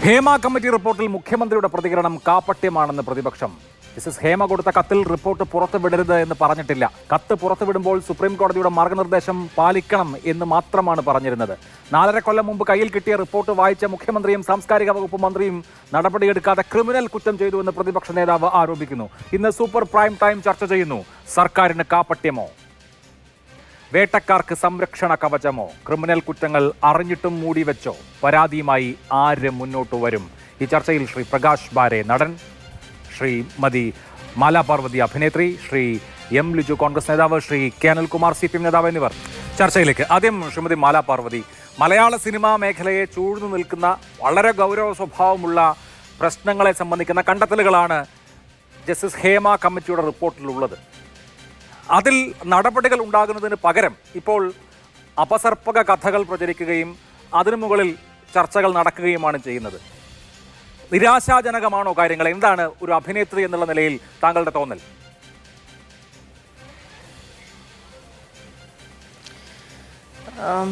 Hema committee റിപ്പോർട്ടിൽ മുഖ്യമന്ത്രിയുടെ പ്രതികരണം കാപ്പട്യമാണെന്ന് പ്രതിപക്ഷം ജസ്റ്റിസ് ഹേമ കൊടുത്ത കത്തിൽ റിപ്പോർട്ട് പുറത്തുവിടരുത് എന്ന് പറഞ്ഞിട്ടില്ല കത്ത് പുറത്തുവിടുമ്പോൾ സുപ്രീം കോടതിയുടെ മാർഗനിർദ്ദേശം പാലിക്കണം എന്ന് മാത്രമാണ് പറഞ്ഞിരുന്നത് നാലര കൊല്ലം മുമ്പ് കയ്യിൽ കിട്ടിയ റിപ്പോർട്ട് വായിച്ച മുഖ്യമന്ത്രിയും സാംസ്കാരിക വകുപ്പ് മന്ത്രിയും നടപടിയെടുക്കാതെ ക്രിമിനൽ കുറ്റം ചെയ്തു എന്ന് പ്രതിപക്ഷ നേതാവ് ആരോപിക്കുന്നു ഇന്ന് സൂപ്പർ പ്രൈം ടൈം ചർച്ച ചെയ്യുന്നു സർക്കാരിന് കാപ്പട്യമോ വേട്ടക്കാർക്ക് സംരക്ഷണ കവചമോ ക്രിമിനൽ കുറ്റങ്ങൾ അറിഞ്ഞിട്ടും മൂടി വെച്ചോ പരാതിയുമായി ആര് മുന്നോട്ട് വരും ഈ ചർച്ചയിൽ ശ്രീ പ്രകാശ് ബാരെ നടൻ ശ്രീമതി മാലാപാർവതി അഭിനേത്രി ശ്രീ എം ലിജു കോൺഗ്രസ് നേതാവ് Shri K Anilkumar C P M നേതാവ് എന്നിവർ ചർച്ചയിലേക്ക് ആദ്യം ശ്രീമതി മാലാപാർവതി മലയാള സിനിമാ മേഖലയെ ചൂഴ്ന്നു നിൽക്കുന്ന വളരെ ഗൗരവ സ്വഭാവമുള്ള പ്രശ്നങ്ങളെ സംബന്ധിക്കുന്ന കണ്ടെത്തലുകളാണ് ജസ്റ്റിസ് ഹേമ കമ്മിറ്റിയുടെ റിപ്പോർട്ടിലുള്ളത് അതിൽ നടപടികൾ ഉണ്ടാകുന്നതിന് പകരം ഇപ്പോൾ അപസർപ്പക കഥകൾ പ്രചരിക്കുകയും അതിനു മുകളിൽ ചർച്ചകൾ നടക്കുകയുമാണ് ചെയ്യുന്നത് നിരാശാജനകമാണോ കാര്യങ്ങൾ എന്താണ് ഒരു അഭിനേത്രി എന്നുള്ള നിലയിൽ താങ്കളുടെ തോന്നൽ ആം,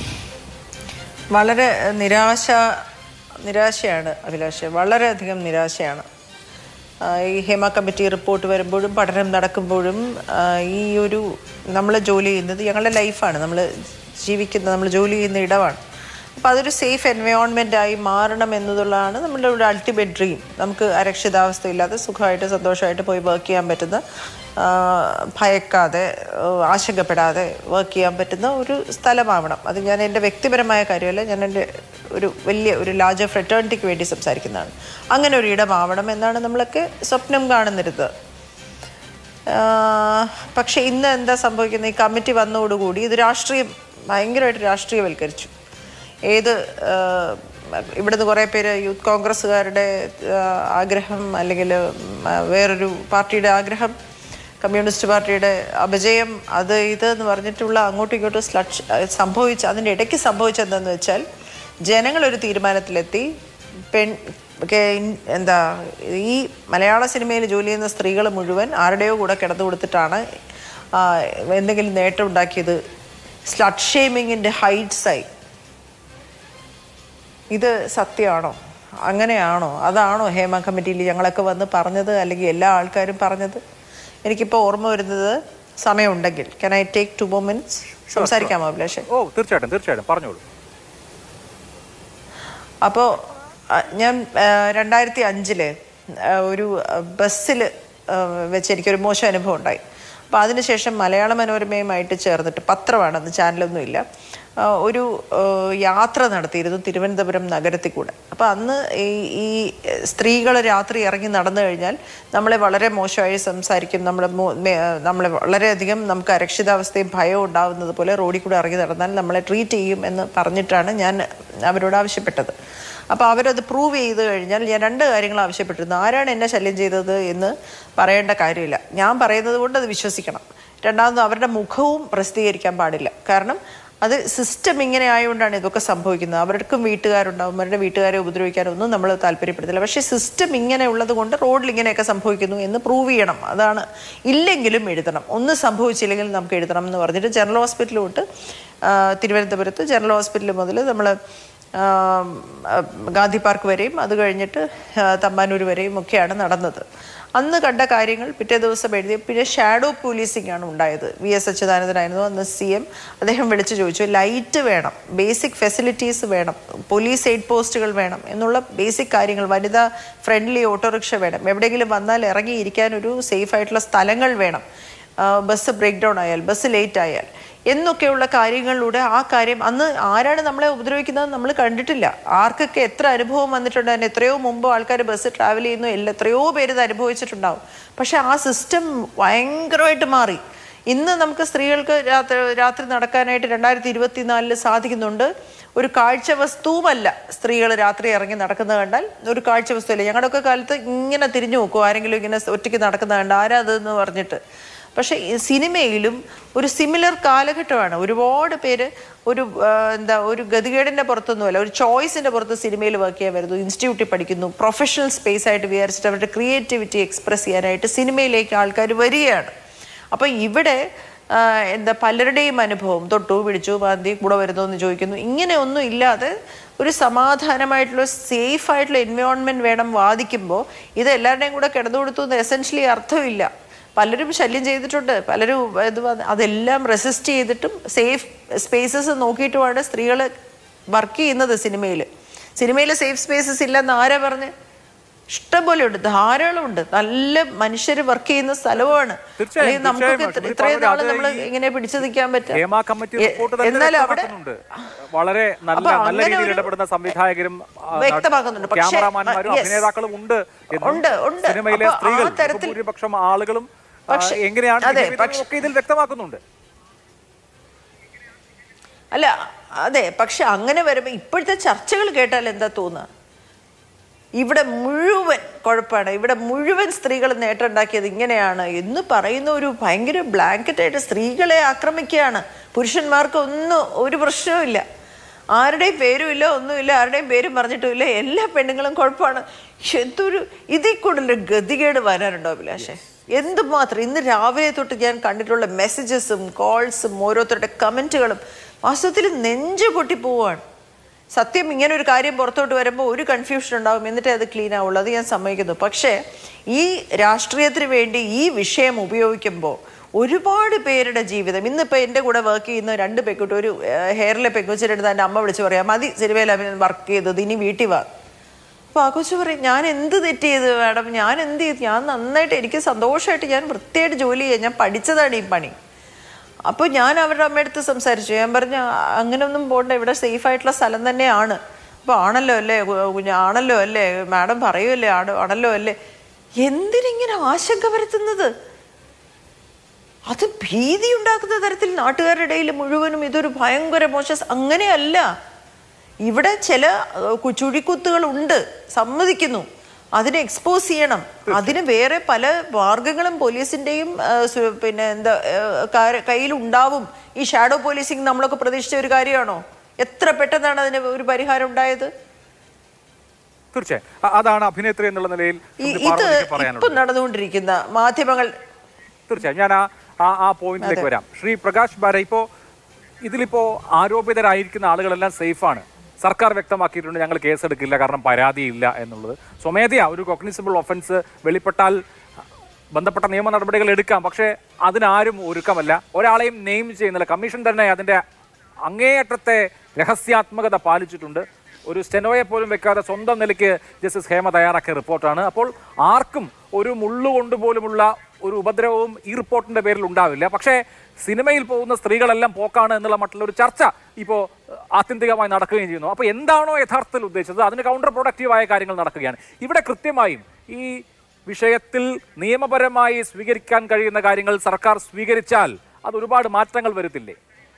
വളരെ നിരാശ നിരാശയാണ് അഭിലാഷ് വളരെയധികം നിരാശയാണ് ആ, ഈ ഹേമ കമ്മിറ്റി റിപ്പോർട്ട് വരുമ്പോഴും പഠനം നടക്കുമ്പോഴും ആ, ഈ ഒരു നമ്മൾ ജോലി ചെയ്യുന്നത് ഞങ്ങളുടെ ലൈഫാണ് നമ്മൾ ജീവിക്കുന്ന നമ്മൾ ജോലി ചെയ്യുന്ന ഇടമാണ് അപ്പോൾ അതൊരു സേഫ് എൻവയോൺമെൻ്റ് ആയി മാറണം എന്നതുള്ളതാണ് നമ്മുടെ ഒരു അൾട്ടിമേറ്റ് ഡ്രീം നമുക്ക് അരക്ഷിതാവസ്ഥയില്ലാതെ സുഖമായിട്ട് സന്തോഷമായിട്ട് പോയി വർക്ക് ചെയ്യാൻ പറ്റുന്ന ആ, ഭയക്കാതെ ആ, ആശങ്കപ്പെടാതെ വർക്ക് ചെയ്യാൻ പറ്റുന്ന ഒരു സ്ഥലമാവണം അത് ഞാൻ എൻ്റെ വ്യക്തിപരമായ കാര്യമല്ല ഞാൻ എൻ്റെ ഒരു വലിയ ഒരു ലാർജർ ഫ്രെറ്റേണിറ്റിക്ക് വേണ്ടി സംസാരിക്കുന്നതാണ് അങ്ങനെ ഒരു ഇടമാവണം എന്നാണ് നമ്മളൊക്കെ സ്വപ്നം കാണുന്നിരുന്നത് ആഹ് പക്ഷേ ഇന്ന് എന്താ സംഭവിക്കുന്നത് ഈ കമ്മിറ്റി വന്നതോടുകൂടി ഇത് രാഷ്ട്രീയം ഭയങ്കരമായിട്ട് രാഷ്ട്രീയവൽക്കരിച്ചു ഏത് ആഹ് ഇവിടുന്ന് കുറേ പേര് യൂത്ത് കോൺഗ്രസ്സുകാരുടെ ആഹ് ആഗ്രഹം അല്ലെങ്കിൽ വേറൊരു പാർട്ടിയുടെ ആഗ്രഹം കമ്മ്യൂണിസ്റ്റ് പാർട്ടിയുടെ അപജയം അത് ഇത് എന്ന് പറഞ്ഞിട്ടുള്ള അങ്ങോട്ടും ഇങ്ങോട്ടും സ്ലക്ഷ സംഭവിച്ച അതിൻ്റെ ഇടയ്ക്ക് സംഭവിച്ചതെന്താന്ന് വെച്ചാൽ ജനങ്ങളൊരു തീരുമാനത്തിലെത്തി പെൺ ഒക്കെ ഇൻ- എന്താ ഈ മലയാള സിനിമയിൽ ജോലി ചെയ്യുന്ന സ്ത്രീകൾ മുഴുവൻ ആരുടെയോ കൂടെ കിടന്നു കൊടുത്തിട്ടാണ് ആ, എന്തെങ്കിലും നേട്ടം ഉണ്ടാക്കിയത് സ്ലട്ട് ഷേമിങ്ങിൻ്റെ ഹൈറ്റ്സായി ഇത് സത്യമാണോ അങ്ങനെയാണോ അതാണോ ഹേമ കമ്മിറ്റിയിൽ ഞങ്ങളൊക്കെ വന്ന് പറഞ്ഞത് അല്ലെങ്കിൽ എല്ലാ ആൾക്കാരും പറഞ്ഞത് എനിക്കിപ്പോൾ ഓർമ്മ വരുന്നത് സമയമുണ്ടെങ്കിൽ can I take two moments സംസാരിക്കാമോ അഭിലാഷ് ഓ തീർച്ചയായിട്ടും തീർച്ചയായിട്ടും പറഞ്ഞോളൂ അപ്പോൾ ഞാൻ രണ്ടായിരത്തി അഞ്ചില് ഒരു ബസ്സിൽ വെച്ച് എനിക്കൊരു മോശം അനുഭവം ഉണ്ടായി അപ്പോൾ അതിനുശേഷം മലയാള മനോരമയുമായിട്ട് ചേർന്നിട്ട് പത്രമാണ് അന്ന് ചാനലൊന്നും ഇല്ല ആ, ഒരു ആ, യാത്ര നടത്തിയിരുന്നു തിരുവനന്തപുരം നഗരത്തിൽ കൂടെ അപ്പോൾ അന്ന് ഈ ഈ സ്ത്രീകൾ രാത്രി ഇറങ്ങി നടന്നു കഴിഞ്ഞാൽ നമ്മളെ വളരെ മോശമായി സംസാരിക്കും നമ്മളെ മോ- മേ- നമ്മളെ വളരെയധികം നമുക്ക് അരക്ഷിതാവസ്ഥയും ഭയവും ഉണ്ടാവുന്നത് പോലെ റോഡിൽ കൂടെ ഇറങ്ങി നടന്നാൽ നമ്മളെ ട്രീറ്റ് ചെയ്യും എന്ന് പറഞ്ഞിട്ടാണ് ഞാൻ അവരോട് ആവശ്യപ്പെട്ടത് അപ്പോൾ അവരത് പ്രൂവ് ചെയ്ത് കഴിഞ്ഞാൽ ഞാൻ രണ്ട് കാര്യങ്ങൾ ആവശ്യപ്പെട്ടിരുന്നു ആരാണ് എന്നെ ശല്യം ചെയ്തത് എന്ന് പറയേണ്ട കാര്യമില്ല ഞാൻ പറയുന്നത് കൊണ്ട് അത് വിശ്വസിക്കണം രണ്ടാമത് അവരുടെ മുഖവും പ്രസിദ്ധീകരിക്കാൻ പാടില്ല കാരണം അത് സിസ്റ്റം ഇങ്ങനെ ആയതുകൊണ്ടാണ് ഇതൊക്കെ സംഭവിക്കുന്നത് അവർക്കും വീട്ടുകാരുണ്ടാവും അവരുടെ വീട്ടുകാരെ ഉപദ്രവിക്കാനൊന്നും നമ്മൾ താല്പര്യപ്പെടുത്തില്ല പക്ഷേ സിസ്റ്റം ഇങ്ങനെ ഉള്ളത് കൊണ്ട് റോഡിൽ ഇങ്ങനെയൊക്കെ സംഭവിക്കുന്നു എന്ന് പ്രൂവ് ചെയ്യണം അതാണ് ഇല്ലെങ്കിലും എഴുതണം ഒന്നും സംഭവിച്ചില്ലെങ്കിൽ നമുക്ക് എഴുതണം എന്ന് പറഞ്ഞിട്ട് ജനറൽ ഹോസ്പിറ്റൽ തൊട്ട് ആ, തിരുവനന്തപുരത്ത് ജനറൽ ഹോസ്പിറ്റൽ മുതൽ നമ്മൾ ആം, ആ, ഗാന്ധി പാർക്ക് വരെയും അത് കഴിഞ്ഞിട്ട് ആ, തമ്പാനൂർ വരെയും ഒക്കെയാണ് നടന്നത് അന്ന് കണ്ട കാര്യങ്ങൾ പിറ്റേ ദിവസം എഴുതി പിന്നെ ഷാഡോ പോലീസിംഗ് ആണ് ഉണ്ടായത് വി എസ് അച്യുതാനന്ദനായിരുന്നു അന്ന് സി എം അദ്ദേഹം വിളിച്ചു ചോദിച്ചു ലൈറ്റ് വേണം ബേസിക് ഫെസിലിറ്റീസ് വേണം പോലീസ് എയ്ഡ് പോസ്റ്റുകൾ വേണം എന്നുള്ള ബേസിക് കാര്യങ്ങൾ വനിതാ ഫ്രണ്ട്ലി ഓട്ടോറിക്ഷ വേണം എവിടെയെങ്കിലും വന്നാൽ ഇറങ്ങിയിരിക്കാൻ ഒരു സേഫ് ആയിട്ടുള്ള സ്ഥലങ്ങൾ വേണം ആ, ബസ് ബ്രേക്ക് ഡൗൺ ആയാൽ ബസ് ലേറ്റ് ആയാൽ എന്നൊക്കെയുള്ള കാര്യങ്ങളിലൂടെ ആ കാര്യം അന്ന് ആരാണ് നമ്മളെ ഉപദ്രവിക്കുന്നത് നമ്മൾ കണ്ടിട്ടില്ല ആർക്കൊക്കെ എത്ര അനുഭവം വന്നിട്ടുണ്ട് അതിന് എത്രയോ മുമ്പ് ആൾക്കാർ ബസ് ട്രാവൽ ചെയ്യുന്നു എല്ലാ എത്രയോ പേര് ഇത് അനുഭവിച്ചിട്ടുണ്ടാവും പക്ഷെ ആ സിസ്റ്റം ഭയങ്കരമായിട്ട് മാറി ഇന്ന് നമുക്ക് സ്ത്രീകൾക്ക് രാത്രി രാത്രി നടക്കാനായിട്ട് രണ്ടായിരത്തി ഇരുപത്തിനാലില് സാധിക്കുന്നുണ്ട് ഒരു കാഴ്ച വസ്തുവുമല്ല സ്ത്രീകൾ രാത്രി ഇറങ്ങി നടക്കുന്നത് കണ്ടാൽ ഒരു കാഴ്ച വസ്തുവല്ല ഞങ്ങളുടെയൊക്കെ കാലത്ത് ഇങ്ങനെ തിരിഞ്ഞു നോക്കും ആരെങ്കിലും ഇങ്ങനെ ഒറ്റയ്ക്ക് നടക്കുന്നത് കണ്ട് ആരാ അതെന്ന് പറഞ്ഞിട്ട് പക്ഷേ ഈ സിനിമയിലും ഒരു സിമിലർ കാലഘട്ടമാണ് ഒരുപാട് പേര് ഒരു ആ, എന്താ ഒരു ഗതികേടിൻ്റെ പുറത്തൊന്നുമല്ല ഒരു ചോയ്സിൻ്റെ പുറത്ത് സിനിമയിൽ വർക്ക് ചെയ്യാൻ വരുന്നു ഇൻസ്റ്റിറ്റ്യൂട്ടിൽ പഠിക്കുന്നു പ്രൊഫഷണൽ സ്പേസ് ആയിട്ട് വിചാരിച്ചിട്ട് അവരുടെ ക്രിയേറ്റിവിറ്റി എക്സ്പ്രസ് ചെയ്യാനായിട്ട് സിനിമയിലേക്ക് ആൾക്കാർ വരികയാണ് അപ്പോൾ ഇവിടെ ആ, എന്താ പലരുടെയും അനുഭവം തൊട്ടു പിടിച്ചു മാന്തി കൂടെ വരുന്നു എന്ന് ചോദിക്കുന്നു ഇങ്ങനെ ഒന്നും ഇല്ലാതെ ഒരു സമാധാനമായിട്ടുള്ള സേഫ് ആയിട്ടുള്ള എൻവയോൺമെന്റ് വേണം വാദിക്കുമ്പോൾ ഇത് എല്ലാവരുടെയും കൂടെ കിടന്നു കൊടുത്തു എന്ന് എസെൻഷ്യലി അർത്ഥമില്ല പലരും ശല്യം ചെയ്തിട്ടുണ്ട് പലരും ഇത് വന്ന് അതെല്ലാം റെസിസ്റ്റ് ചെയ്തിട്ടും സേഫ് സ്പേസസ് നോക്കിയിട്ടുമാണ് സ്ത്രീകൾ വർക്ക് ചെയ്യുന്നത് സിനിമയിൽ സിനിമയിൽ സേഫ് സ്പേസസ് ഇല്ലെന്ന് ആരാ പറഞ്ഞ് ഇഷ്ടംപോലെ ഉണ്ട് ധാരാളം ഉണ്ട് നല്ല മനുഷ്യർ വർക്ക് ചെയ്യുന്ന സ്ഥലമാണ് തീർച്ചയായും, അല്ലെങ്കിൽ നമുക്കൊക്കെ തീർച്ചയായും. ഇത്ര- ശ്രീ ഇത്രയും നാള് പറഞ്ഞ നമ്മൾ അത് ഈ ഇങ്ങനെ പിടിച്ചു നിൽക്കാൻ പറ്റും ഹേമ കമ്മിറ്റി റിപ്പോർട്ട് തന്നെ എന്നാലും അവിടെ വ്യക്തമാക്കുന്നുണ്ട് വളരെ നല്ല അപ്പൊ നല്ല അങ്ങനെ രീതിയിൽ ഒരു- ഇടപെടുന്ന സംവിധായകരും ആ, വ്യക്തമാക്കുന്നുണ്ട്. പക്ഷേ, ക്യാമറാമാന്മാരും yes. അഭിനേതാക്കളും ഉണ്ട് എന്നും ഉണ്ട്, ഉണ്ട്. സിനിമയിലെ അപ്പൊ ആ സ്ത്രീകൾ തരത്തിൽ- ഭൂരിപക്ഷം ആളുകളും ആ, പക്ഷേ, എങ്ങനെയാണ് അതെ, behave ചെയ്യുന്നത് പക്ഷേ- ഒക്കെ ഇതിൽ വ്യക്തമാക്കുന്നുണ്ട് അല്ല അതെ പക്ഷെ അങ്ങനെ വരുമ്പോൾ ഇപ്പോഴത്തെ ചർച്ചകൾ കേട്ടാൽ എന്താ തോന്നുക ഇവിടെ മുഴുവൻ കുഴപ്പമാണ് ഇവിടെ മുഴുവൻ സ്ത്രീകൾ നേട്ടമുണ്ടാക്കിയത് ഇങ്ങനെയാണ് എന്ന് പറയുന്ന ഒരു ഭയങ്കര ബ്ലാങ്കറ്റായിട്ട് സ്ത്രീകളെ ആക്രമിക്കുകയാണ് പുരുഷന്മാർക്ക് ഒന്നും ഒരു പ്രശ്നവുമില്ല ആരുടെയും പേരും ഇല്ല ഒന്നുമില്ല ആരുടെയും പേരും പറഞ്ഞിട്ടുമില്ല എല്ലാ പെണ്ണുങ്ങളും കുഴപ്പമാണ് എന്തൊരു ഇതിൽ കൂടുതൽ ഗതികേട് വരാനുണ്ടോ അഭിലാഷേ എന്തുമാത്രം ഇന്ന് രാവിലെ തൊട്ട് ഞാൻ കണ്ടിട്ടുള്ള മെസ്സേജസും കോൾസും ഓരോരുത്തരുടെ കമൻറ്റുകളും വാസ്തവത്തിൽ നെഞ്ച് പൊട്ടി പോവാണ് സത്യം ഇങ്ങനെ ഒരു കാര്യം പുറത്തോട്ട് വരുമ്പോൾ ഒരു കൺഫ്യൂഷൻ ഉണ്ടാകും എന്നിട്ടേ അത് ക്ലീൻ ആവുള്ളൂ അത് ഞാൻ സമ്മതിക്കുന്നു പക്ഷേ ഈ രാഷ്ട്രീയത്തിന് വേണ്ടി ഈ വിഷയം ഉപയോഗിക്കുമ്പോൾ ഒരുപാട് പേരുടെ ജീവിതം ഇന്നിപ്പോൾ എൻ്റെ കൂടെ വർക്ക് ചെയ്യുന്ന രണ്ട് പെൺകുട്ടി ഒരു ഹെയറിലെ പെൺകുച്ചിൻ്റെ അടുത്ത് എൻ്റെ അമ്മ വിളിച്ച് പറയാം മതി സിനിമയിൽ അഭിനയം വർക്ക് ചെയ്തത് ഇനി വീട്ടിൽ വാ അപ്പോൾ ആ കൊച്ചു പറയും ഞാൻ എന്ത് തെറ്റ് ചെയ്തു മാഡം ഞാൻ എന്ത് ചെയ്തു ഞാൻ നന്നായിട്ട് എനിക്ക് സന്തോഷമായിട്ട് ഞാൻ വൃത്തിയായിട്ട് ജോലി ചെയ്യാം ഞാൻ പഠിച്ചതാണ് ഈ പണി അപ്പോൾ ഞാൻ അവരുടെ അമ്മയടുത്ത് സംസാരിച്ചു ഞാൻ പറഞ്ഞു അങ്ങനെയൊന്നും പോകണ്ട ഇവിടെ സേഫ് ആയിട്ടുള്ള സ്ഥലം തന്നെയാണ് അപ്പോൾ ആണല്ലോ അല്ലേ കു- കുഞ്ഞ് ആണല്ലോ അല്ലേ മാഡം പറയുമല്ലേ ആണ് ആണല്ലോ അല്ലേ എന്തിനിങ്ങനെ ആശങ്ക വരുത്തുന്നത് അത് ഭീതി ഉണ്ടാക്കുന്ന തരത്തിൽ നാട്ടുകാരുടെ ഇടയിൽ മുഴുവനും ഇതൊരു ഭയങ്കര മോശ അങ്ങനെയല്ല ഇവിടെ ചില ഏഹ്, കു- ചുഴിക്കുത്തുകൾ ഉണ്ട് സമ്മതിക്കുന്നു അതിനെ എക്സ്പോസ് ചെയ്യണം അതിന് വേറെ പല മാർഗങ്ങളും പോലീസിന്റെയും ഏഹ്, സു- പിന്നെ എന്താ ഏഹ്, കാര- കയ്യിലുണ്ടാവും ഈ ഷാഡോ പോലീസിങ് നമ്മളൊക്കെ പ്രതീക്ഷിച്ച ഒരു കാര്യമാണോ എത്ര പെട്ടെന്നാണ് അതിന് ഒരു പരിഹാരം ഉണ്ടായത് തീർച്ചയായും അ- അതാണ് അഭിനേത്രി എന്നുള്ള നിലയിൽ ഈ ശ്രീമതി ഇത് പാർവതിക്ക് ഇപ്പം പറയാനുള്ളത് നടന്നുകൊണ്ടിരിക്കുന്ന മാധ്യമങ്ങൾ തീർച്ചയായും ഞാൻ ആ ആ ആ പോയിന്റിലേക്ക് വരാം ശ്രീ പ്രകാശ് ബാര ഇപ്പോൾ ഇതിലിപ്പോൾ ആരോപിതരായിരിക്കുന്ന ആളുകളെല്ലാം സേഫാണ് സർക്കാർ വ്യക്തമാക്കിയിട്ടുണ്ട് ഞങ്ങൾ കേസെടുക്കില്ല കാരണം പരാതിയില്ല എന്നുള്ളത് സ്വമേധയാ ഒരു കൊഗ്നിസിബിൾ ഒഫൻസ് വെളിപ്പെട്ടാൽ ബന്ധപ്പെട്ട നിയമ നടപടികൾ എടുക്കാം പക്ഷേ അതിനാരും ഒരുക്കമല്ല ഒരാളെയും നെയിം ചെയ്യുന്നില്ല കമ്മീഷൻ തന്നെ അതിൻ്റെ അങ്ങേയറ്റത്തെ രഹസ്യാത്മകത പാലിച്ചിട്ടുണ്ട് ഒരു സ്റ്റെനോയെ പോലും വെക്കാതെ സ്വന്തം നിലയ്ക്ക് ജസ്റ്റിസ് ഹേമ തയ്യാറാക്കിയ റിപ്പോർട്ടാണ് അപ്പോൾ ആർക്കും ഒരു മുള്ളുകൊണ്ട് പോലുമുള്ള ഒരു ഉപദ്രവവും ഈ റിപ്പോർട്ടിന്റെ പേരിൽ ഉണ്ടാവില്ല പക്ഷേ സിനിമയിൽ പോകുന്ന സ്ത്രീകളെല്ലാം പോക്കാണ് എന്നുള്ള മറ്റുള്ള ഒരു ചർച്ച ഇപ്പോൾ ആത്യന്തികമായി നടക്കുകയും ചെയ്യുന്നു അപ്പോൾ എന്താണോ യഥാർത്ഥത്തിൽ ഉദ്ദേശിച്ചത് അതിന് കൗണ്ടർ പ്രൊഡക്റ്റീവായ കാര്യങ്ങൾ നടക്കുകയാണ് ഇവിടെ കൃത്യമായും ഈ വിഷയത്തിൽ നിയമപരമായി സ്വീകരിക്കാൻ കഴിയുന്ന കാര്യങ്ങൾ സർക്കാർ സ്വീകരിച്ചാൽ അത് ഒരുപാട് മാറ്റങ്ങൾ വരുത്തില്ലേ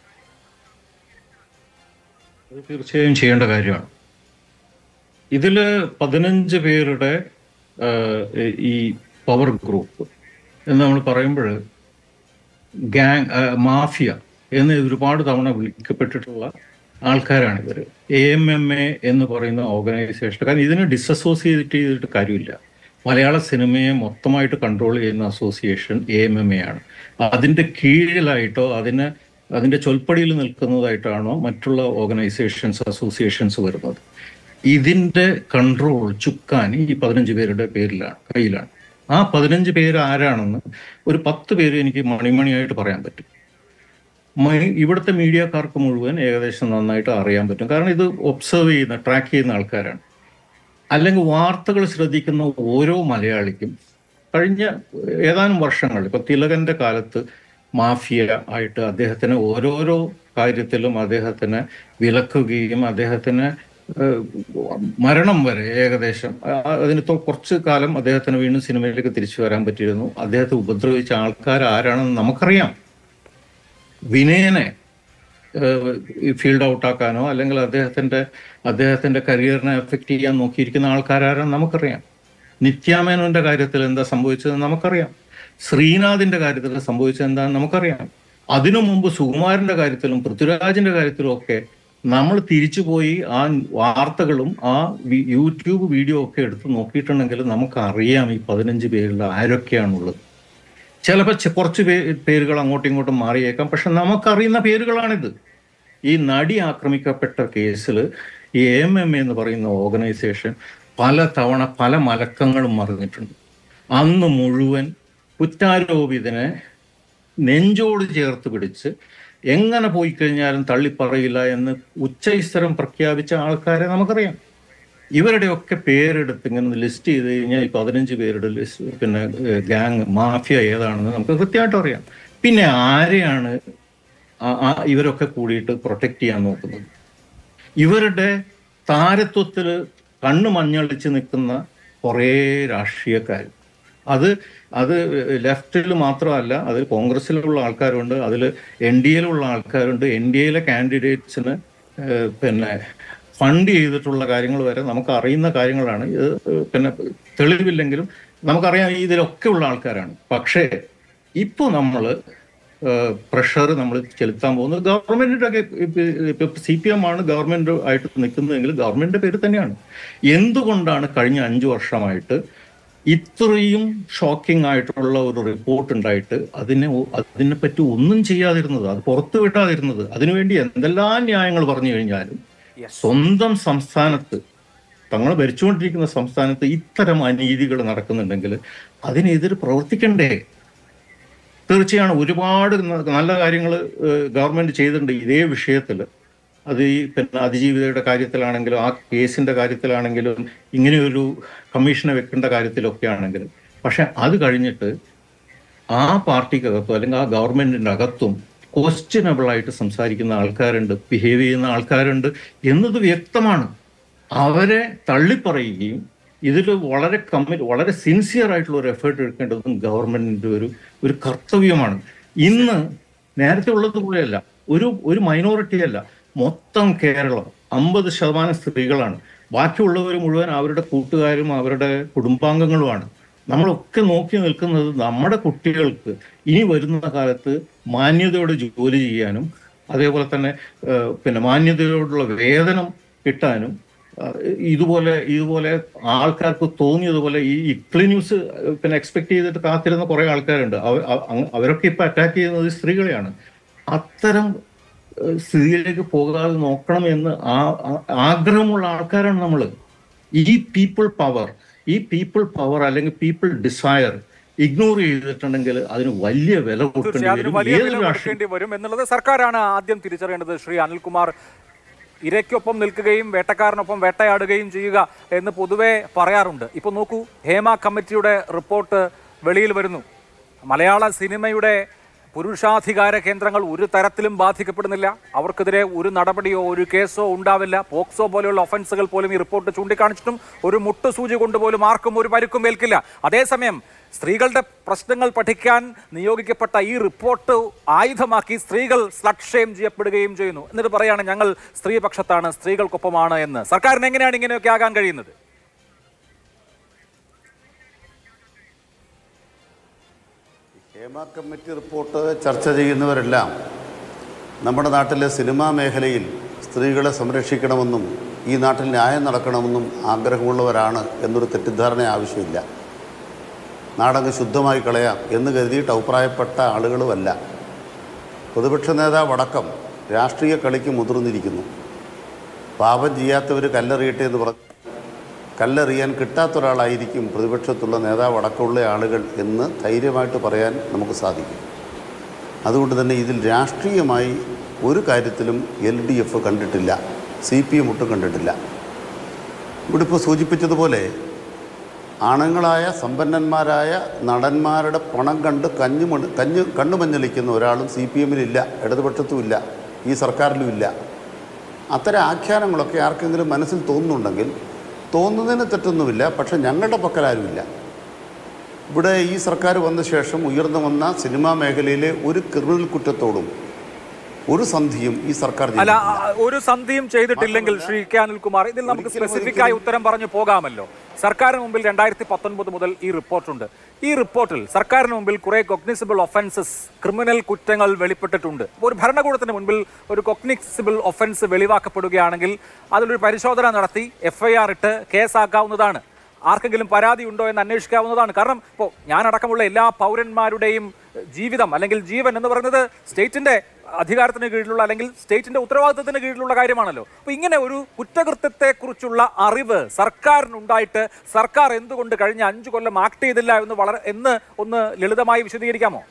അത് തീർച്ചയായും ചെയ്യേണ്ട കാര്യമാണ് ഇതില് പതിനഞ്ച് പേരുടെ ആ, ഈ പവർ ഗ്രൂപ്പ് എന്ന് നമ്മൾ പറയുമ്പോൾ ഗാങ് മാഫിയ എന്ന് ഒരുപാട് തവണ വിളിക്കപ്പെട്ടിട്ടുള്ള ആൾക്കാരാണ് ഇവർ എ എം എം എ എന്ന് പറയുന്ന ഓർഗനൈസേഷൻ കാരണം ഇതിനെ ഡിസസോസിയേറ്റ് ചെയ്തിട്ട് കാര്യമില്ല മലയാള സിനിമയെ മൊത്തമായിട്ട് കൺട്രോൾ ചെയ്യുന്ന association A M M A ആണ് അതിന്റെ കീഴിലായിട്ടോ അതിന് അതിന്റെ ചൊൽപ്പടിയിൽ നിൽക്കുന്നതായിട്ടാണോ മറ്റുള്ള ഓർഗനൈസേഷൻസ് അസോസിയേഷൻസ് വരുന്നത് ഇതിന്റെ കൺട്രോൾ ചുക്കാൻ ഈ പതിനഞ്ച് പേരുടെ പേരിലാണ് കയ്യിലാണ് ആ പതിനഞ്ച് പേര് ആരാണെന്ന് ഒരു പത്ത് പേര് എനിക്ക് മണിമണിയായിട്ട് പറയാൻ പറ്റും മൈ- ഇവിടുത്തെ മീഡിയക്കാർക്ക് മുഴുവൻ ഏകദേശം നന്നായിട്ട് അറിയാൻ പറ്റും കാരണം ഇത് ഒബ്സർവ് ചെയ്യുന്ന ട്രാക്ക് ചെയ്യുന്ന ആൾക്കാരാണ് അല്ലെങ്കിൽ വാർത്തകൾ ശ്രദ്ധിക്കുന്ന ഓരോ മലയാളിക്കും കഴിഞ്ഞ ഏതാനും വർഷങ്ങൾ ഇപ്പൊ തിലകന്റെ കാലത്ത് മാഫിയ ആയിട്ട് അദ്ദേഹത്തിന് ഓരോരോ കാര്യത്തിലും അദ്ദേഹത്തിന് വിലക്കുകയും അദ്ദേഹത്തിന് ഏഹ്, മരണം വരെ ഏകദേശം ആ, അതിന് തൊ- കുറച്ച് കാലം അദ്ദേഹത്തിന് വീണ്ടും സിനിമയിലേക്ക് തിരിച്ചു വരാൻ പറ്റിയിരുന്നു അദ്ദേഹത്തെ ഉപദ്രവിച്ച ആൾക്കാർ ആരാണെന്ന് നമുക്കറിയാം വിനയനെ ഫീൽഡ് ഔട്ട് ആക്കാനോ അല്ലെങ്കിൽ അദ്ദേഹത്തിന്റെ അദ്ദേഹത്തിന്റെ കരിയറിനെ എഫക്റ്റ് ചെയ്യാൻ നോക്കിയിരിക്കുന്ന ആൾക്കാരാരാണ് നമുക്കറിയാം നിത്യാമേനോന്റെ കാര്യത്തിൽ എന്താ സംഭവിച്ചത് നമുക്കറിയാം ശ്രീനാഥിന്റെ കാര്യത്തിൽ സംഭവിച്ചത് എന്താണെന്ന് നമുക്കറിയാം അതിനു മുമ്പ് സുകുമാരന്റെ കാര്യത്തിലും പൃഥ്വിരാജിന്റെ കാര്യത്തിലും ഒക്കെ നമ്മൾ തിരിച്ചുപോയി ആ വാർത്തകളും ആ വി- യൂട്യൂബ് വീഡിയോ ഒക്കെ എടുത്ത് നോക്കിയിട്ടുണ്ടെങ്കിൽ നമുക്കറിയാം ഈ പതിനഞ്ച് പേരിൽ ആരൊക്കെയാണുള്ളത് ചിലപ്പോൾ കുറച്ച് പേ പേരുകൾ അങ്ങോട്ടും ഇങ്ങോട്ടും മാറിയേക്കാം പക്ഷെ നമുക്കറിയുന്ന പേരുകളാണിത് ഈ നടി ആക്രമിക്കപ്പെട്ട കേസിൽ ഈ എം എം എന്ന് പറയുന്ന ഓർഗനൈസേഷൻ പല തവണ പല മലക്കങ്ങളും മറിഞ്ഞിട്ടുണ്ട് അന്ന് മുഴുവൻ കുറ്റാരോപിതനെ നെഞ്ചോട് ചേർത്ത് പിടിച്ച് എങ്ങനെ പോയി കഴിഞ്ഞാലും തള്ളിപ്പറയില്ല എന്ന് ഉച്ചൈസ്തരം പ്രഖ്യാപിച്ച ആൾക്കാരെ നമുക്കറിയാം ഇവരുടെയൊക്കെ പേരെടുത്ത് ഇങ്ങനെ ലിസ്റ്റ് ചെയ്ത് കഴിഞ്ഞാൽ ഈ പതിനഞ്ച് പേരുടെ ലിസ്റ്റ് പിന്നെ ഗാങ് മാഫിയ ഏതാണെന്ന് നമുക്ക് കൃത്യമായിട്ട് അറിയാം പിന്നെ ആരെയാണ് ആ- ആ ഇവരൊക്കെ കൂടിയിട്ട് പ്രൊട്ടക്ട് ചെയ്യാൻ നോക്കുന്നത് ഇവരുടെ താരത്വത്തിൽ കണ്ണ് മഞ്ഞളിച്ച് നിൽക്കുന്ന കുറേ രാഷ്ട്രീയക്കാർ അത് അത് ലെഫ്റ്റിൽ മാത്രമല്ല അതിൽ കോൺഗ്രസ്സിലുള്ള ആൾക്കാരുണ്ട് അതിൽ എൻ ഡി എയിലുള്ള ആൾക്കാരുണ്ട് എൻ ഡി എയിലെ കാൻഡിഡേറ്റ്സിന് പിന്നെ ഫണ്ട് ചെയ്തിട്ടുള്ള കാര്യങ്ങൾ വരെ നമുക്ക് അറിയുന്ന കാര്യങ്ങളാണ് ഇത് പിന്നെ തെളിവില്ലെങ്കിലും നമുക്കറിയാം ഇതിലൊക്കെ ഉള്ള ആൾക്കാരാണ് പക്ഷേ ഇപ്പോൾ നമ്മൾ പ്രഷർ നമ്മൾ ചെലുത്താൻ പോകുന്നത് ഗവൺമെന്റിന്റെ ഒക്കെ ഇപ്പൊ സി പി എം ആണ് ഗവൺമെന്റ് ആയിട്ട് നിൽക്കുന്നതെങ്കിൽ ഗവൺമെന്റിന്റെ പേര് തന്നെയാണ് എന്തുകൊണ്ടാണ് കഴിഞ്ഞ അഞ്ചു വർഷമായിട്ട് ഇത്രയും ഷോക്കിംഗ് ആയിട്ടുള്ള ഒരു റിപ്പോർട്ട് ഉണ്ടായിട്ട് അതിനെ ഒ- അതിനെപ്പറ്റി ഒന്നും ചെയ്യാതിരുന്നത് അത് പുറത്തു വിടാതിരുന്നത് അതിനുവേണ്ടി എന്തെല്ലാം ന്യായങ്ങൾ പറഞ്ഞു കഴിഞ്ഞാലും സ്വന്തം സംസ്ഥാനത്ത് തങ്ങൾ ഭരിച്ചുകൊണ്ടിരിക്കുന്ന സംസ്ഥാനത്ത് ഇത്തരം അനീതികൾ നടക്കുന്നുണ്ടെങ്കിൽ അതിനെതിരെ പ്രവർത്തിക്കണ്ടേ തീർച്ചയാണ് ഒരുപാട് ന- നല്ല കാര്യങ്ങൾ ഗവൺമെന്റ് ചെയ്തിട്ടുണ്ട് ഇതേ വിഷയത്തിൽ അത് ഈ പിന്നെ അതിജീവിതയുടെ കാര്യത്തിലാണെങ്കിലും ആ കേസിന്റെ കാര്യത്തിലാണെങ്കിലും ഇങ്ങനെയൊരു കമ്മീഷനെ വെക്കേണ്ട കാര്യത്തിലൊക്കെ ആണെങ്കിലും പക്ഷെ അത് കഴിഞ്ഞിട്ട് ആ പാർട്ടിക്കകത്തും അല്ലെങ്കിൽ ആ ഗവൺമെന്റിന്റെ അകത്തും ക്വസ്റ്റ്യനബിൾ ആയിട്ട് സംസാരിക്കുന്ന ആൾക്കാരുണ്ട് ബിഹേവ് ചെയ്യുന്ന ആൾക്കാരുണ്ട് എന്നത് വ്യക്തമാണ് അവരെ തള്ളിപ്പറയുകയും ഇതിൽ വളരെ കമ്മി വളരെ സിൻസിയർ ആയിട്ടുള്ള ഒരു എഫേർട്ട് എടുക്കേണ്ടതും ഗവൺമെന്റിന്റെ ഒരു ഒരു കർത്തവ്യമാണ് ഇന്ന് നേരത്തെ ഉള്ളതുപോലെയല്ല ഒരു ഒരു മൈനോറിറ്റി അല്ല മൊത്തം കേരളം അമ്പത് ശതമാനം സ്ത്രീകളാണ് ബാക്കിയുള്ളവർ മുഴുവൻ അവരുടെ കൂട്ടുകാരും അവരുടെ കുടുംബാംഗങ്ങളുമാണ് നമ്മളൊക്കെ നോക്കി നിൽക്കുന്നത് നമ്മുടെ കുട്ടികൾക്ക് ഇനി വരുന്ന കാലത്ത് മാന്യതയോടെ ജോലി ചെയ്യാനും അതേപോലെ തന്നെ ഏഹ്, പിന്നെ മാന്യതയോടുള്ള വേതനം കിട്ടാനും ഏഹ്, ഇതുപോലെ ഇതുപോലെ ആൾക്കാർക്ക് തോന്നിയതുപോലെ ഈ ഇക്ലി ന്യൂസ് പിന്നെ എക്സ്പെക്ട് ചെയ്തിട്ട് കാത്തിരുന്ന കുറെ ആൾക്കാരുണ്ട് അവ- അവ- അങ്ങ് അവരൊക്കെ ഇപ്പൊ അറ്റാക്ക് ചെയ്യുന്നത് സ്ത്രീകളെയാണ് അത്തരം ഏഹ്, സ്ഥിതിയിലേക്ക് പോകാതെ നോക്കണം എന്ന് ആ- ആ- ആഗ്രഹമുള്ള ആൾക്കാരാണ് നമ്മൾ ഈ പീപ്പിൾ പവർ ഈ പീപ്പിൾ പവർ അല്ലെങ്കിൽ പീപ്പിൾ ഡിസയർ ഇഗ്നോർ ചെയ്തിട്ടുണ്ടെങ്കിൽ അതിന് വലിയ വില കൊടുക്കേണ്ടി തീർച്ചയായും അതിന് വരും വലിയ ഏത് വില രാഷ്ട്രീയ കൊടുക്കേണ്ടി വരും എന്നുള്ളത് സർക്കാരാണ് ആദ്യം തിരിച്ചറിയേണ്ടത് ശ്രീ അനിൽകുമാർ ഇരയ്ക്കൊപ്പം നിൽക്കുകയും വേട്ടക്കാരനൊപ്പം വേട്ടയാടുകയും ചെയ്യുക എന്ന് പൊതുവെ പറയാറുണ്ട് ഇപ്പോൾ നോക്കൂ ഹേമ കമ്മിറ്റിയുടെ റിപ്പോർട്ട് വെളിയിൽ വരുന്നു മലയാള സിനിമയുടെ പുരുഷാധികാര കേന്ദ്രങ്ങൾ ഒരു തരത്തിലും ബാധിക്കപ്പെടുന്നില്ല അവർക്കെതിരെ ഒരു നടപടിയോ ഒരു കേസോ ഉണ്ടാവില്ല പോക്സോ പോലെയുള്ള ഒഫൻസുകൾ പോലും ഈ റിപ്പോർട്ട് ചൂണ്ടിക്കാണിച്ചിട്ടും ഒരു മുട്ടുസൂചി കൊണ്ടുപോലും ആർക്കും ഒരു പരുക്കും ഏൽക്കില്ല അതേസമയം സ്ത്രീകളുടെ പ്രശ്നങ്ങൾ പഠിക്കാൻ നിയോഗിക്കപ്പെട്ട ഈ റിപ്പോർട്ട് ആയുധമാക്കി സ്ത്രീകൾ സ്ലക്ഷയം ചെയ്യപ്പെടുകയും ചെയ്യുന്നു എന്നിട്ട് പറയാണ് ഞങ്ങൾ സ്ത്രീപക്ഷത്താണ് സ്ത്രീകൾക്കൊപ്പമാണ് എന്ന് സർക്കാരിന് എങ്ങനെയാണ് ഇങ്ങനെയൊക്കെ ആകാൻ കഴിയുന്നത് ഹേമ കമ്മിറ്റി റിപ്പോർട്ട് ചർച്ച ചെയ്യുന്നവരെല്ലാം നമ്മുടെ നാട്ടിലെ സിനിമാ മേഖലയിൽ സ്ത്രീകളെ സംരക്ഷിക്കണമെന്നും ഈ നാട്ടിൽ ന്യായം നടക്കണമെന്നും ആഗ്രഹമുള്ളവരാണ് എന്നൊരു തെറ്റിദ്ധാരണ ആവശ്യമില്ല നാടങ്ങ് ശുദ്ധമായി കളയാം എന്ന് കരുതിയിട്ട് അഭിപ്രായപ്പെട്ട ആളുകളുമല്ല പ്രതിപക്ഷ നേതാവടക്കം രാഷ്ട്രീയ കളിക്ക് മുതിർന്നിരിക്കുന്നു പാപം ചെയ്യാത്തവർ കല്ലെറിയട്ടെ എന്ന് പറഞ്ഞു കല്ലെറിയാൻ കിട്ടാത്ത ഒരാളായിരിക്കും പ്രതിപക്ഷത്തുള്ള നേതാവ് അടക്കമുള്ള ആളുകൾ എന്ന് ധൈര്യമായിട്ട് പറയാൻ നമുക്ക് സാധിക്കും അതുകൊണ്ട് തന്നെ ഇതിൽ രാഷ്ട്രീയമായി ഒരു കാര്യത്തിലും എൽ ഡി എഫ് കണ്ടിട്ടില്ല സി പി എം ഒട്ടും കണ്ടിട്ടില്ല ഇവിടെ ഇപ്പോൾ സൂചിപ്പിച്ചതുപോലെ ആണുങ്ങളായ സമ്പന്നന്മാരായ നടന്മാരുടെ പണം കണ്ട് കഞ്ഞു മണ് കഞ്ഞു കണ്ണുമഞ്ഞളിക്കുന്ന ഒരാളും സി പി എമ്മിലില്ല ഇടതുപക്ഷത്തുമില്ല ഈ സർക്കാരിലുമില്ല അത്തരം ആഖ്യാനങ്ങളൊക്കെ ആർക്കെങ്കിലും മനസ്സിൽ തോന്നുന്നുണ്ടെങ്കിൽ തോന്നുന്നതിന് തെറ്റൊന്നുമില്ല പക്ഷെ ഞങ്ങളുടെ പക്കലാരുമില്ല ഇവിടെ ഈ സർക്കാർ വന്ന ശേഷം ഉയർന്നു വന്ന സിനിമാ മേഖലയിലെ ഒരു ക്രിമിനൽ കുറ്റത്തോടും ഒരു സന്ധിയും ഈ സർക്കാർ അല്ല ചെയ്തിട്ടില്ല. ആ, ഒരു സന്ധിയും ചെയ്തിട്ടില്ലെങ്കിൽ ശ്രീ കെ അനിൽകുമാർ ഇതിൽ നമുക്ക് ഒരിക്കലും സ്പെസിഫിക് ആയി ഉത്തരം പറഞ്ഞു പോകാമല്ലോ സർക്കാരിന് മുമ്പിൽ രണ്ടായിരത്തി പത്തൊൻപത് മുതൽ ഈ റിപ്പോർട്ടുണ്ട് ഈ റിപ്പോർട്ടിൽ സർക്കാരിന് മുമ്പിൽ കുറെ കൊഗ്നിസിബിൾ ഒഫൻസസ് ക്രിമിനൽ കുറ്റങ്ങൾ വെളിപ്പെട്ടിട്ടുണ്ട് അപ്പോൾ ഒരു ഭരണകൂടത്തിന് മുൻപിൽ ഒരു കൊഗ്നിസിബിൾ ഒഫൻസ് വെളിവാക്കപ്പെടുകയാണെങ്കിൽ അതിലൊരു പരിശോധന നടത്തി എഫ്ഐആർ ഇട്ട് കേസാക്കാവുന്നതാണ് ആർക്കെങ്കിലും പരാതി ഉണ്ടോ എന്ന് അന്വേഷിക്കാവുന്നതാണ് കാരണം ഇപ്പോൾ ഞാനടക്കമുള്ള എല്ലാ പൗരന്മാരുടെയും എഹ്, ജീവിതം അല്ലെങ്കിൽ ജീവൻ എന്ന് പറയുന്നത് സ്റ്റേറ്റിന്റെ അധികാരത്തിന് കീഴിലുള്ള അല്ലെങ്കിൽ സ്റ്റേറ്റിന്റെ ഉത്തരവാദിത്തത്തിന് കീഴിലുള്ള കാര്യമാണല്ലോ അപ്പൊ ഇങ്ങനെ ഒരു കുറ്റകൃത്യത്തെക്കുറിച്ചുള്ള അറിവ് സർക്കാരിനുണ്ടായിട്ട് സർക്കാർ എന്തുകൊണ്ട് കഴിഞ്ഞ അഞ്ചു കൊല്ലം ആക്ട് ചെയ്തില്ല എന്ന് വളരെ എന്ന് ഒന്ന് ലളിതമായി വിശദീകരിക്കാമോ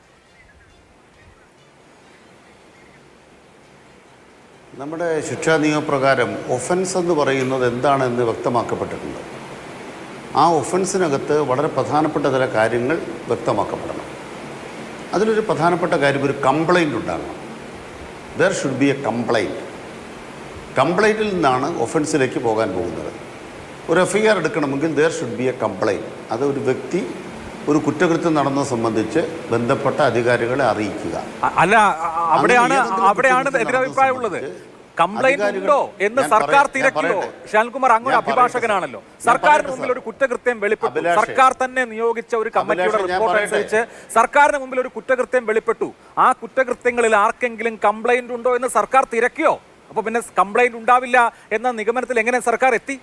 നമ്മുടെ ശിക്ഷാ നിയമപ്രകാരം ഒഫൻസ് എന്ന് പറയുന്നത് എന്താണെന്ന് വ്യക്തമാക്കപ്പെട്ടിട്ടുണ്ട് ആ ഒഫൻസിനകത്ത് വളരെ പ്രധാനപ്പെട്ട ചില കാര്യങ്ങൾ വ്യക്തമാക്കപ്പെടണം അതിലൊരു പ്രധാനപ്പെട്ട കാര്യം ഒരു കംപ്ലൈൻ്റ് ഉണ്ടാകണം there should be a complaint കംപ്ലൈൻറ്റിൽ നിന്നാണ് ഒഫൻസിലേക്ക് പോകാൻ പോകുന്നത് ഒരു എഫ് ഐ ആർ എടുക്കണമെങ്കിൽ there should be a complaint അത് ഒരു വ്യക്തി ഒരു കുറ്റകൃത്യം നടന്നത് സംബന്ധിച്ച് ബന്ധപ്പെട്ട അധികാരികളെ അറിയിക്കുക അ- അല്ല അ- അ- അവിടെയാണ് ഏതെങ്കിലും അവിടെയാണ് കുറ്റകൃത്യം എതിരഭിപ്രായം ഉള്ളത് സംബന്ധിച്ച് കംപ്ലൈന്റ് അധികാരികൾ- ഉണ്ടോ എന്ന് ഞാൻ സർക്കാർ പറയട്ടെ, ഞാൻ തിരക്കിയോ പറയട്ടെ. ഷാൻകുമാർ അങ്ങൊരു ഞാൻ പറയട്ടെ, അഭിഭാഷകനാണല്ലോ ഞാൻ സർക്കാരിന് പറയട്ടെ, മുമ്പിൽ സർ. ഒരു കുറ്റകൃത്യം വെളിപ്പെട്ടു അഭിലാഷേ. സർക്കാർ തന്നെ നിയോഗിച്ച ഒരു കമ്മിറ്റിയുടെ അഭിലാഷേ, ഞാൻ റിപ്പോർട്ട് പറയട്ടെ. അനുസരിച്ച് സർക്കാരിന് മുമ്പിൽ ഒരു കുറ്റകൃത്യം വെളിപ്പെട്ടു ആ കുറ്റകൃത്യങ്ങളിൽ ആർക്കെങ്കിലും കംപ്ലൈന്റ് ഉണ്ടോ എന്ന് സർക്കാർ തിരക്കിയോ അപ്പൊ പിന്നെ കംപ്ലൈന്റ് ഉണ്ടാവില്ല എന്ന നിഗമനത്തിൽ എങ്ങനെ സർക്കാർ എത്തി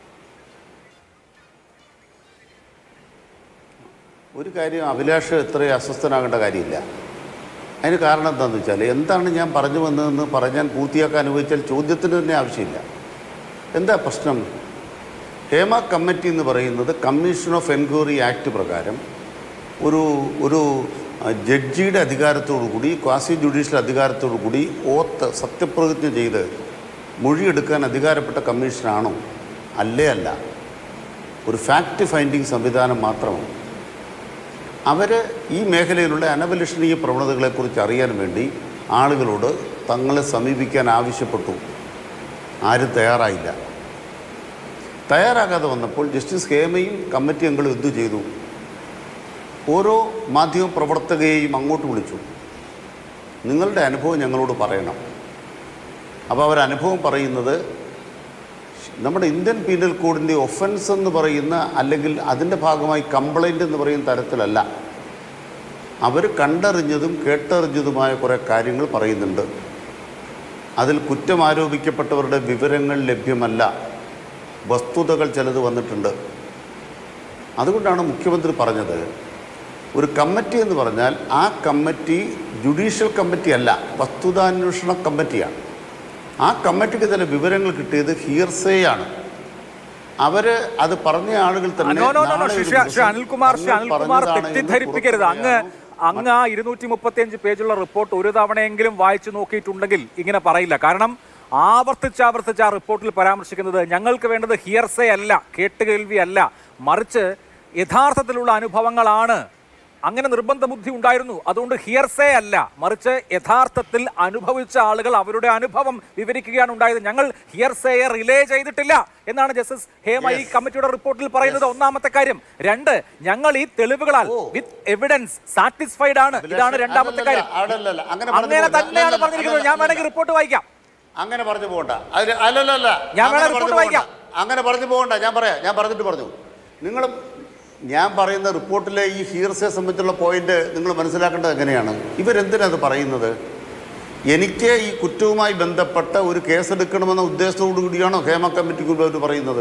ഒരു കാര്യം അഭിലാഷ് ഇത്രയും അസ്വസ്ഥനാകേണ്ട കാര്യമില്ല അതിന് കാരണം എന്താണെന്ന് വെച്ചാൽ എന്താണ് ഞാൻ പറഞ്ഞു വന്നതെന്ന് പറഞ്ഞാൽ പൂർത്തിയാക്കാൻ അനുഭവിച്ചാൽ ചോദ്യത്തിന് തന്നെ ആവശ്യമില്ല എന്താ പ്രശ്നം ഹേമ കമ്മിറ്റി എന്ന് പറയുന്നത് കമ്മീഷൻ ഓഫ് എൻക്വയറി ആക്ട് പ്രകാരം ഒരു ഒരു ആ, ജഡ്ജിയുടെ അധികാരത്തോടു കൂടി ക്വാസി ജുഡീഷ്യൽ അധികാരത്തോടു കൂടി ഓത്ത് സത്യപ്രതിജ്ഞ ചെയ്ത് മൊഴിയെടുക്കാൻ അധികാരപ്പെട്ട കമ്മീഷനാണോ അല്ലേ അല്ല ഒരു ഫാക്റ്റ് ഫൈൻഡിങ് സംവിധാനം മാത്രമാണ് അവർ ഈ മേഖലയിലുള്ള അനഭിലഷണീയ പ്രവണതകളെക്കുറിച്ച് അറിയാൻ വേണ്ടി ആളുകളോട് തങ്ങളെ സമീപിക്കാൻ ആവശ്യപ്പെട്ടു ആരും തയ്യാറായില്ല തയ്യാറാകാതെ വന്നപ്പോൾ ജസ്റ്റിസ് ഹേമയും കമ്മിറ്റി അംഗങ്ങളും എന്തു ചെയ്തു ഓരോ മാധ്യമ പ്രവർത്തകയെയും അങ്ങോട്ട് വിളിച്ചു നിങ്ങളുടെ അനുഭവം ഞങ്ങളോട് പറയണം അപ്പോൾ അവർ അനുഭവം പറയുന്നത് നമ്മുടെ ഇന്ത്യൻ പീനൽ കോഡിൻ്റെ ഒഫൻസ് എന്ന് പറയുന്ന അല്ലെങ്കിൽ അതിൻ്റെ ഭാഗമായി കംപ്ലൈൻ്റ് എന്ന് പറയുന്ന തരത്തിലല്ല അവർ കണ്ടറിഞ്ഞതും കേട്ടറിഞ്ഞതുമായ കുറേ കാര്യങ്ങൾ പറയുന്നുണ്ട് അതിൽ കുറ്റം ആരോപിക്കപ്പെട്ടവരുടെ വിവരങ്ങൾ ലഭ്യമല്ല വസ്തുതകൾ ചിലത് വന്നിട്ടുണ്ട് അതുകൊണ്ടാണ് മുഖ്യമന്ത്രി പറഞ്ഞത് ഒരു കമ്മിറ്റി എന്ന് പറഞ്ഞാൽ ആ കമ്മിറ്റി ജുഡീഷ്യൽ കമ്മിറ്റി അല്ല വസ്തുതാന്വേഷണ കമ്മിറ്റിയാണ് ആ കമ്മിറ്റിക്ക് ചില വിവരങ്ങൾ കിട്ടിയത് ഹിയർസേ ആണ് അവര് അത് പറഞ്ഞ ആളുകൾ തന്നെ നോ, നോ, നോ, നോ, നാളെ ശ്രീ ഒരു ശ്രീ ദിവസം അനിൽകുമാർ ശ്രീ തങ്ങൾ അനിൽകുമാർ പറഞ്ഞതാണ് എന്ന് തെറ്റിദ്ധരിപ്പിക്കരുത് അങ്ങ് പുറത്ത് അങ്ങ് ആ ഇരുന്നൂറ്റി മുപ്പത്തിയഞ്ച് പേജുള്ള റിപ്പോർട്ട് ഒരു തവണയെങ്കിലും വായിച്ചു നോക്കിയിട്ടുണ്ടെങ്കിൽ ഇങ്ങനെ പറയില്ല കാരണം ആവർത്തിച്ച് ആവർത്തിച്ച് ആ റിപ്പോർട്ടിൽ പരാമർശിക്കുന്നത് ഞങ്ങൾക്ക് വേണ്ടത് ഹിയർസേ അല്ല കേട്ടുകേൾവി അല്ല മറിച്ച് യഥാർത്ഥത്തിലുള്ള അനുഭവങ്ങളാണ് അങ്ങനെ നിർബന്ധ ബുദ്ധി ഉണ്ടായിരുന്നു അതുകൊണ്ട് ഹിയർസേ അല്ല മറിച്ച് യഥാർത്ഥത്തിൽ അനുഭവിച്ച ആളുകൾ അവരുടെ അനുഭവം വിവരിക്കുകയാണ് ഉണ്ടായത് ഞങ്ങൾ ഹിയർസേയെ റിലേ ചെയ്തിട്ടില്ല എന്നാണ് ജസ്റ്റിസ് ഹേമ ഈ കമ്മിറ്റിയുടെ റിപ്പോർട്ടിൽ പറയുന്നത് ഒന്നാമത്തെ കാര്യം രണ്ട് ഞങ്ങൾ ഈ തെളിവുകളാൽ വിത്ത് എവിഡൻസ് സാറ്റിസ്ഫൈഡ് ആണ് ഇതാണ് രണ്ടാമത്തെ അല്ലല്ല, കാര്യം അല്ലല്ല, അങ്ങനെ പറഞ്ഞു അങ്ങനെ പോകണ്ട. തന്നെയാണ് അല്ലല്ല, പറഞ്ഞിരിക്കുന്നത് ഞാൻ അല്ലല്ല. വേണമെങ്കിൽ റിപ്പോർട്ട് വായിക്കാം അങ്ങനെ പറഞ്ഞു പോകണ്ട അതിൽ അല്ലല്ലല്ല ഞാൻ അങ്ങനെ വേണേ പറഞ്ഞു റിപ്പോർട്ട് പോകണ്ട. വായിക്കാം. അങ്ങനെ പറഞ്ഞു പോകണ്ട ഞാൻ പറയാം ഞാൻ പറഞ്ഞിട്ട് പറഞ്ഞു നിങ്ങൾ ഞാൻ പറയുന്ന റിപ്പോർട്ടിലെ ഈ ഹീർസയെ സംബന്ധിച്ചുള്ള പോയിന്റ് നിങ്ങൾ മനസ്സിലാക്കേണ്ടത് എങ്ങനെയാണ് ഇവരെന്തിനത് പറയുന്നത് എനിക്ക് ഈ കുറ്റവുമായി ബന്ധപ്പെട്ട ഒരു കേസെടുക്കണമെന്ന ഉദ്ദേശത്തോടു കൂടിയാണോ ഹേമ കമ്മിറ്റിക്ക് മുമ്പ് അവർ പറയുന്നത്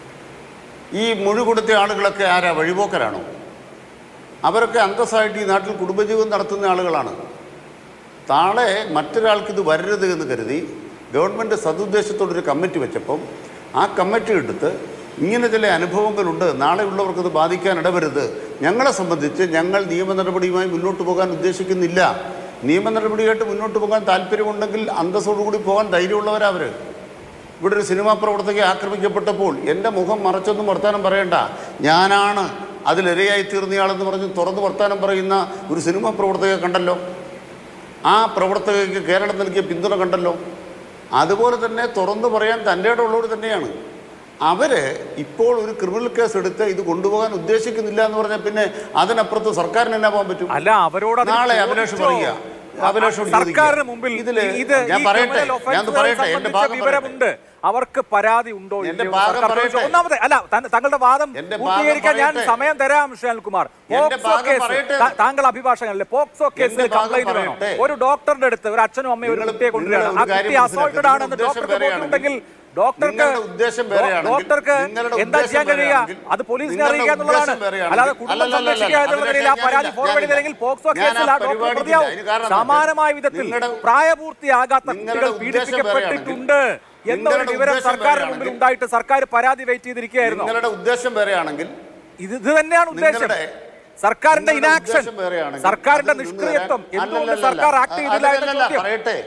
ഈ മൊഴി കൊടുത്ത ആളുകളൊക്കെ ആരാ വഴിപോക്കരാണോ അവരൊക്കെ അന്തസ്സായിട്ട് ഈ നാട്ടിൽ കുടുംബജീവിതം നടത്തുന്ന ആളുകളാണ് നാളെ മറ്റൊരാൾക്ക് ഇത് വരരുത് എന്ന് കരുതി ഗവൺമെൻറ് സതുദ്ദേശത്തോടൊരു കമ്മിറ്റി വെച്ചപ്പം ആ കമ്മിറ്റി എടുത്ത് ഇങ്ങനെ ചില അനുഭവങ്ങളുണ്ട് നാളെയുള്ളവർക്ക് ഇത് ബാധിക്കാൻ ഇടവരുത് ഞങ്ങളെ സംബന്ധിച്ച് ഞങ്ങൾ നിയമ നടപടിയുമായി മുന്നോട്ട് പോകാൻ ഉദ്ദേശിക്കുന്നില്ല നിയമ നടപടിയായിട്ട് മുന്നോട്ട് പോകാൻ താല്പര്യമുണ്ടെങ്കിൽ അന്തസ്സോടുകൂടി പോകാൻ ധൈര്യമുള്ളവരാ അവർ ഇവിടെ ഒരു സിനിമാ പ്രവർത്തകയെ ആക്രമിക്കപ്പെട്ടപ്പോൾ എൻ്റെ മുഖം മറച്ചൊന്നും വർത്താനം പറയണ്ട ഞാനാണ് അതിലിരയായി തീർന്നയാളെന്ന് പറഞ്ഞ് തുറന്ന് വർത്താനം പറയുന്ന ഒരു സിനിമാ പ്രവർത്തകയെ കണ്ടല്ലോ ആ പ്രവർത്തകയ്ക്ക് കേരളം നൽകിയ പിന്തുണ കണ്ടല്ലോ അതുപോലെ തന്നെ തുറന്നു പറയാൻ തൻ്റെ ഉള്ളവർ തന്നെയാണ് അവർ ഇപ്പോൾ ഒരു ക്രിമിനൽ കേസ് എടുത്ത് ഇത് കൊണ്ടുപോകാൻ ഉദ്ദേശിക്കുന്നില്ല എന്ന് പറഞ്ഞാൽ പിന്നെ അതിനപ്പുറത്ത് സർക്കാരിന് എന്നാ പോകാൻ പറ്റും അല്ല അവരോട് അത് നാളെ അഭിലാഷ് ചോദിച്ചോ? പറയുക അഭിലാഷോട് സർക്കാരിന് ചോദിക്കുക. മുമ്പിൽ ഇതില് ഇത് ഞാൻ ഈ പറയട്ടെ criminal ഞാൻ offences പറയട്ടെ എന്റെ സംബന്ധിച്ച ഭാഗം വിവരമുണ്ട് അവർക്ക് പരാതി ഉണ്ടോ എന്റെ ഇല്ലയോ? ഭാഗം സർക്കാർ പറയട്ടെ. ചോദിച്ചു. ഒന്നാമത്തെ അല്ല താൻ- താങ്കളുടെ വാദം എന്റെ ഭാഗം പൂർത്തീകരിക്കാൻ ഞാൻ പറയട്ടെ. സമയം തരാം ഷാൽകുമാർ എന്റെ പോക്സോ ഭാഗം കേസ് പറയട്ടെ. താ- താങ്കൾ അഭിഭാഷകനല്ലേ പോക്സോ കേസിൽ എന്റെ ഭാഗം കംപ്ലൈന്റ് വേണം പറയട്ടെ. ഒരു ഡോക്ടറുടെ അടുത്ത് ഒരു അച്ഛനും അമ്മയും ഒരു നിങ്ങൾ- കുട്ടിയെ കൊണ്ടുവരികയാണ് നിങ്ങൾ ആ ഒരു കാര്യം കുട്ടി അസോൾട്ടഡ് മനസ്സിലാക്കുക. ആണെന്ന് ഉദ്ദേശം ഡോക്ടർക്ക് വേറെയാണെങ്കിൽ ബോധ്യമുണ്ടെങ്കിൽ ഡോക്ടർക്ക് നിങ്ങളുടെ ഉദ്ദേശം വേറെയാണെങ്കിൽ- ഡോക്ടർക്ക് നിങ്ങളുടെ എന്താ ഉദ്ദേശം ചെയ്യാൻ കഴിയുക വേറെയാണെങ്കിൽ- അത് പോലീസിനെ നിങ്ങളുടെ അറിയിക്കുക എന്നുള്ളതാണ് ഉദ്ദേശം വേറെയാണെങ്കിൽ- അല്ലാതെ കുടുംബം അല്ലല്ലല്ല, സംരക്ഷിക്കുക എന്നുള്ള അതിനകത്ത് നിലയിൽ ആ പരാതി ഞാനില്ല, ഫോർവേഡ് ഞാനില്ല. ചെയ്തില്ലെങ്കിൽ പോക്സോ ഞാൻ ആ കേസിൽ ആ ഡോക്ടർ പരിപാടിക്കില്ല. പ്രതിയാവും അതിന് കാരണം എന്താ? സമാനമായ വിധത്തിൽ നിങ്ങളുടെ- പ്രായപൂർത്തിയാകാത്ത നിങ്ങളുടെ കുട്ടികൾ ഉദ്ദേശം പീഡിപ്പിക്കപ്പെട്ടിട്ടുണ്ട് എന്നൊരു നിങ്ങളുടെ വിവരം ഉദ്ദേശം സർക്കാരിന് മുമ്പിൽ വേറെയാണെങ്കിൽ- ഉണ്ടായിട്ട് സർക്കാർ പരാതി വെയിറ്റ് ചെയ്തിരിക്കുകയായിരുന്നു നിങ്ങളുടെ ഉദ്ദേശം വേറെയാണെങ്കിൽ ഇത് ഇത് തന്നെയാണ് ഉദ്ദേശം നിങ്ങളുടെ- സർക്കാരിന്റെ നിങ്ങളുടെ ഇനാക്ഷൻ ഉദ്ദേശം വേറെയാണെങ്കിൽ സർക്കാരിന്റെ അതിൽ നിന്ന് നിഷ്ക്രിയത്വം വരാൻ- എന്തുകൊണ്ട് അല്ലല്ലല്ല, സർക്കാർ ആക്ട് ചെയ്തില്ല എന്ന അല്ലല്ലല്ല, ചോദ്യം പറയട്ടെ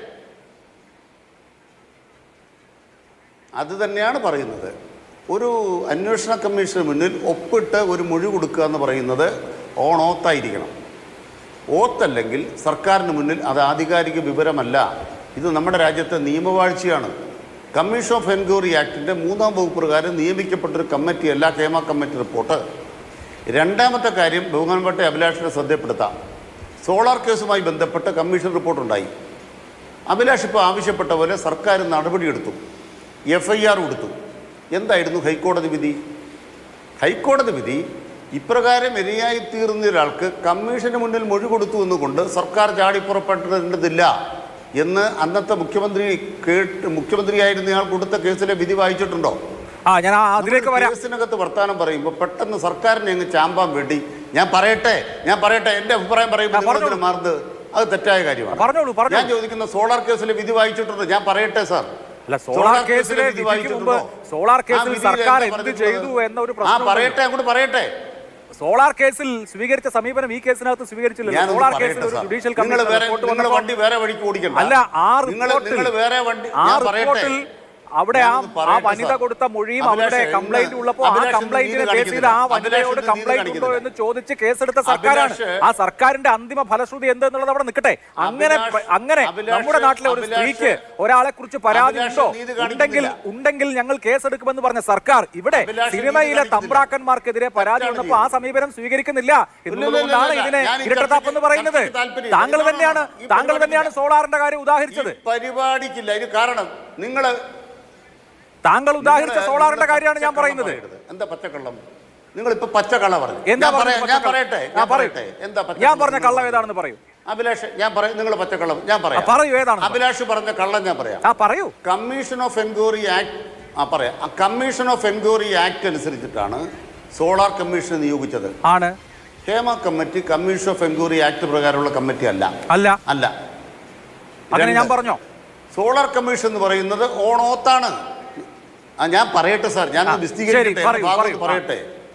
അത് തന്നെയാണ് പറയുന്നത് ഒരു അന്വേഷണ കമ്മീഷന് മുന്നിൽ ഒപ്പിട്ട് ഒരു മൊഴി കൊടുക്കുക എന്ന് പറയുന്നത് ഓൺ ഓത്തായിരിക്കണം ഓത്തല്ലെങ്കിൽ സർക്കാരിന് മുന്നിൽ അത് ആധികാരിക വിവരമല്ല ഇത് നമ്മുടെ രാജ്യത്തെ നിയമവാഴ്ചയാണ് കമ്മീഷൻ ഓഫ് എൻക്വയറി ആക്ടിൻ്റെ മൂന്നാം വകുപ്പ് പ്രകാരം നിയമിക്കപ്പെട്ടൊരു കമ്മിറ്റിയല്ല കേമ കമ്മിറ്റി റിപ്പോർട്ട് രണ്ടാമത്തെ കാര്യം ബഹുമാനപ്പെട്ട അഭിലാഷിനെ ശ്രദ്ധപ്പെടുത്താം സോളാർ കേസുമായി ബന്ധപ്പെട്ട് കമ്മീഷൻ റിപ്പോർട്ടുണ്ടായി അഭിലാഷ് ഇപ്പോൾ ആവശ്യപ്പെട്ട പോലെ സർക്കാർ നടപടിയെടുത്തു എഫ് ഐ ആർ കൊടുത്തു എന്തായിരുന്നു ഹൈക്കോടതി വിധി ഹൈക്കോടതി വിധി ഇപ്രകാരം ഇരയായി തീർന്ന ഒരാൾക്ക് കമ്മീഷന് മുന്നിൽ മൊഴി കൊടുത്തു എന്നുകൊണ്ട് സർക്കാർ ചാടിപ്പുറപ്പെടേണ്ടതില്ല എന്ന് അന്നത്തെ മുഖ്യമന്ത്രി കേട്ട് മുഖ്യമന്ത്രിയായിരുന്നയാൾ കൊടുത്ത കേസിലെ വിധി വായിച്ചിട്ടുണ്ടോ ആ ഞാൻ ആ അതിലേക്ക് നമ്മൾ വരാം കേസിനകത്ത് വർത്താനം പറയുമ്പോൾ പെട്ടെന്ന് സർക്കാരിനെ അങ്ങ് ചാമ്പാൻ വേണ്ടി ഞാൻ പറയട്ടെ ഞാൻ പറയട്ടെ എന്റെ അഭിപ്രായം പറയുമ്പോൾ ആ, പറഞ്ഞോളൂ. നിങ്ങളെന്തിനാ മാറുന്നത് അത് തെറ്റായ കാര്യമാണ് പറഞ്ഞോളൂ ഞാൻ പറഞ്ഞോളൂ ചോദിക്കുന്ന സോളാർ കേസിലെ വിധി വായിച്ചിട്ടുണ്ട് ഞാൻ പറയട്ടെ സാർ അല്ല സോളാർ കേസിലെ വിധി വിധിക്ക് മുമ്പ് വായിച്ചിട്ടുണ്ടോ? സോളാർ ആ കേസിൽ വിധിയിൽ സർക്കാർ എന്താ എന്ത് പറഞ്ഞിട്ടുള്ളത്? ചെയ്തു എന്ന ഒരു ആ പ്രശ്നം പറയട്ടെ അങ്ങോട്ട് പറയട്ടെ സോളാർ കേസിൽ സ്വീകരിച്ച സമീപനം ഈ കേസിനകത്ത് സ്വീകരിച്ചില്ലല്ലോ ഞാനൊന്ന് സോളാർ കേസിൽ പറയട്ടെ ഒരു സാർ. ജുഡീഷ്യൽ നിങ്ങൾ കമ്മീഷൻ വേറെ റിപ്പോർട്ട് നിങ്ങൾ വന്നപ്പോൾ വണ്ടി വേറെ വഴിക്ക് ഓടിക്കണ്ട അല്ല ആ നിങ്ങൾ റിപ്പോർട്ടിൽ നിങ്ങൾ വേറെ വണ്ടി ആ ഞാൻ പറയട്ടെ റിപ്പോർട്ടിൽ അവിടെ ആ ഞാനൊന്ന് ആ പറയട്ടെ വനിത സാർ. കൊടുത്ത മൊഴിയും അഭിലാഷേ, അവരുടെ ഇന്ന് കംപ്ലൈന്റ് ഉള്ളപ്പോൾ ആ അഭിലാഷ് ഇന്ന് കംപ്ലൈന്റിനെ നീതി ബേസ് ചെയ്ത് ആ കാണിക്കുന്നില്ല. വനിതയോട് അഭിലാഷ് ഇന്ന് കംപ്ലൈന്റ് നീതി ഉണ്ടോ എന്ന് ചോദിച്ച് കേസെടുത്ത സർക്കാരാണ് അഭിലാഷ് ആ സർക്കാരിന്റെ അന്തിമ ഫലശ്രുതി എന്ത് എന്നുള്ളത് അവിടെ നിൽക്കട്ടെ അങ്ങനെ അഭിലാഷ്, അങ്ങനെ അഭിലാഷ്, നമ്മുടെ നാട്ടിലെ ഒരു അഭിലാഷ്, സ്ത്രീക്ക് ഒരാളെ കുറിച്ച് പരാതി അഭിലാഷ് ഉണ്ടോ നീതി ഉണ്ടെങ്കിൽ കാണിക്കുന്നില്ല. ഉണ്ടെങ്കിൽ ഞങ്ങൾ കേസെടുക്കുമെന്ന് പറഞ്ഞ സർക്കാർ ഇവിടെ അഭിലാഷ് നീതി സിനിമയിലെ കാണിക്കുന്നില്ല. തമ്പ്രാക്കന്മാർക്കെതിരെ പരാതി തെറ്റാണ് വന്നപ്പോൾ ആ ചെയ്യുന്നത്. സമീപനം സ്വീകരിക്കുന്നില്ല എന്നുള്ളതുകൊണ്ടാണ് ഇല്ല, ഇതിനെ ഞാൻ ഈ ഇരട്ടത്താപ്പ് എന്ന് ചർച്ചയ്ക്ക് പറയുന്നത് ചർച്ചയ്ക്ക് താല്പര്യമില്ല. താങ്കൾ ഇതാണ് തന്നെയാണ് ഈ താങ്കൾ പരിപാടിക്ക് തന്നെയാണ് സോളാറിന്റെ കാര്യം ഉദാഹരിച്ചത് ഈ പരിപാടിക്കില്ല ഇതിന് കാരണം നിങ്ങൾ താങ്കൾ ഉദാഹരിച്ച സോളാറിന്റെ കാര്യമാണ് ഞാൻ പറയുന്നത് എന്താ പച്ചക്കള്ളം നിങ്ങൾ ഇപ്പൊ പച്ചക്കള്ള പറഞ്ഞു എന്താ ഞാൻ പറഞ്ഞ പറയാം, ഞാൻ പച്ചക്കള്ളം? പറയട്ടെ ആ, ഞാൻ പറയൂ. പറയട്ടെ എന്താ ഞാൻ പച്ചക്കള്ളം പറഞ്ഞ നിങ്ങൾ കള്ളം പറയുന്നത്? ഏതാണെന്ന് പറയൂ അഭിലാഷ് ഞാൻ പറയും നിങ്ങൾ പച്ചക്കള്ളം ഞാൻ ആ, പറയാം പറയൂ ഏതാണ് അഭിലാഷ് പറഞ്ഞ കള്ളം ഞാൻ പറയാം ആ പറയൂ കമ്മീഷൻ ഓഫ് എൻക്വയറി ആക്ട് ആ പറയാം ആ കമ്മീഷൻ ഓഫ് എൻക്വയറി ആക്ട് അനുസരിച്ചിട്ടാണ് സോളാർ കമ്മീഷൻ നിയോഗിച്ചത് ആണ് Hema committee commission of inquiry act പ്രകാരമുള്ള കമ്മിറ്റി അല്ല അല്ല അല്ല അങ്ങനെ ഞാൻ രണ്ട്. പറഞ്ഞോ സോളാർ കമ്മീഷൻ എന്ന് പറയുന്നത് ഓൺ ഓത്താണ് ആ ഞാൻ പറയട്ടെ സാർ ഞാൻ ആ, വിശദീകരിക്കട്ടെ ശരി, പറയൂ, എൻ്റെ ഭാഗം പറയൂ. ഒന്ന് പറയട്ടെ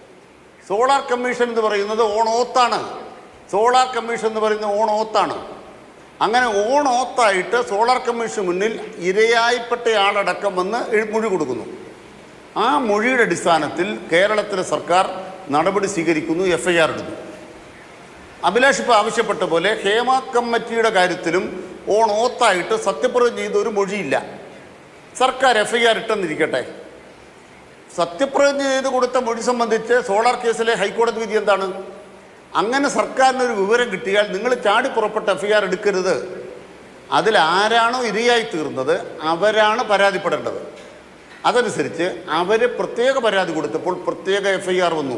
സോളാർ കമ്മീഷൻ എന്ന് പറയുന്നത് ഓൺ ഓത്താണ് സോളാർ കമ്മീഷൻ എന്ന് പറയുന്നത് ഓൺ ഓത്താണ് അങ്ങനെ ഓൺ ഓത്തായിട്ട് സോളാർ കമ്മീഷൻ മുന്നിൽ ഇരയായിപ്പെട്ടയാളടക്കം വന്ന് എഴ്- മൊഴി കൊടുക്കുന്നു ആ മൊഴിയുടെ അടിസ്ഥാനത്തിൽ കേരളത്തിലെ സർക്കാർ നടപടി സ്വീകരിക്കുന്നു എഫ് ഐ ആർ എടുക്കുന്നു അഭിലാഷ് ഇപ്പോൾ ആവശ്യപ്പെട്ട പോലെ ഹേമ കമ്മിറ്റിയുടെ കാര്യത്തിലും ഓൺ ഓത്തായിട്ട് സത്യപ്രതിജ്ഞ ചെയ്ത ഒരു മൊഴിയില്ല സർക്കാർ എഫ് ഐ ആർ ഇട്ടെന്നിരിക്കട്ടെ സത്യപ്രതിജ്ഞ ചെയ്ത് കൊടുത്ത മൊഴി സംബന്ധിച്ച് സോളാർ കേസിലെ ഹൈക്കോടതി വിധി എന്താണ് അങ്ങനെ സർക്കാരിനൊരു വിവരം കിട്ടിയാൽ നിങ്ങൾ ചാടി പുറപ്പെട്ട എഫ് ഐ ആർ എടുക്കരുത് അതിൽ ആരാണോ ഇരയായി തീർന്നത് അവരാണ് പരാതിപ്പെടേണ്ടത് അതനുസരിച്ച് അവർ പ്രത്യേക പരാതി കൊടുത്തപ്പോൾ പ്രത്യേക എഫ് ഐ ആർ വന്നു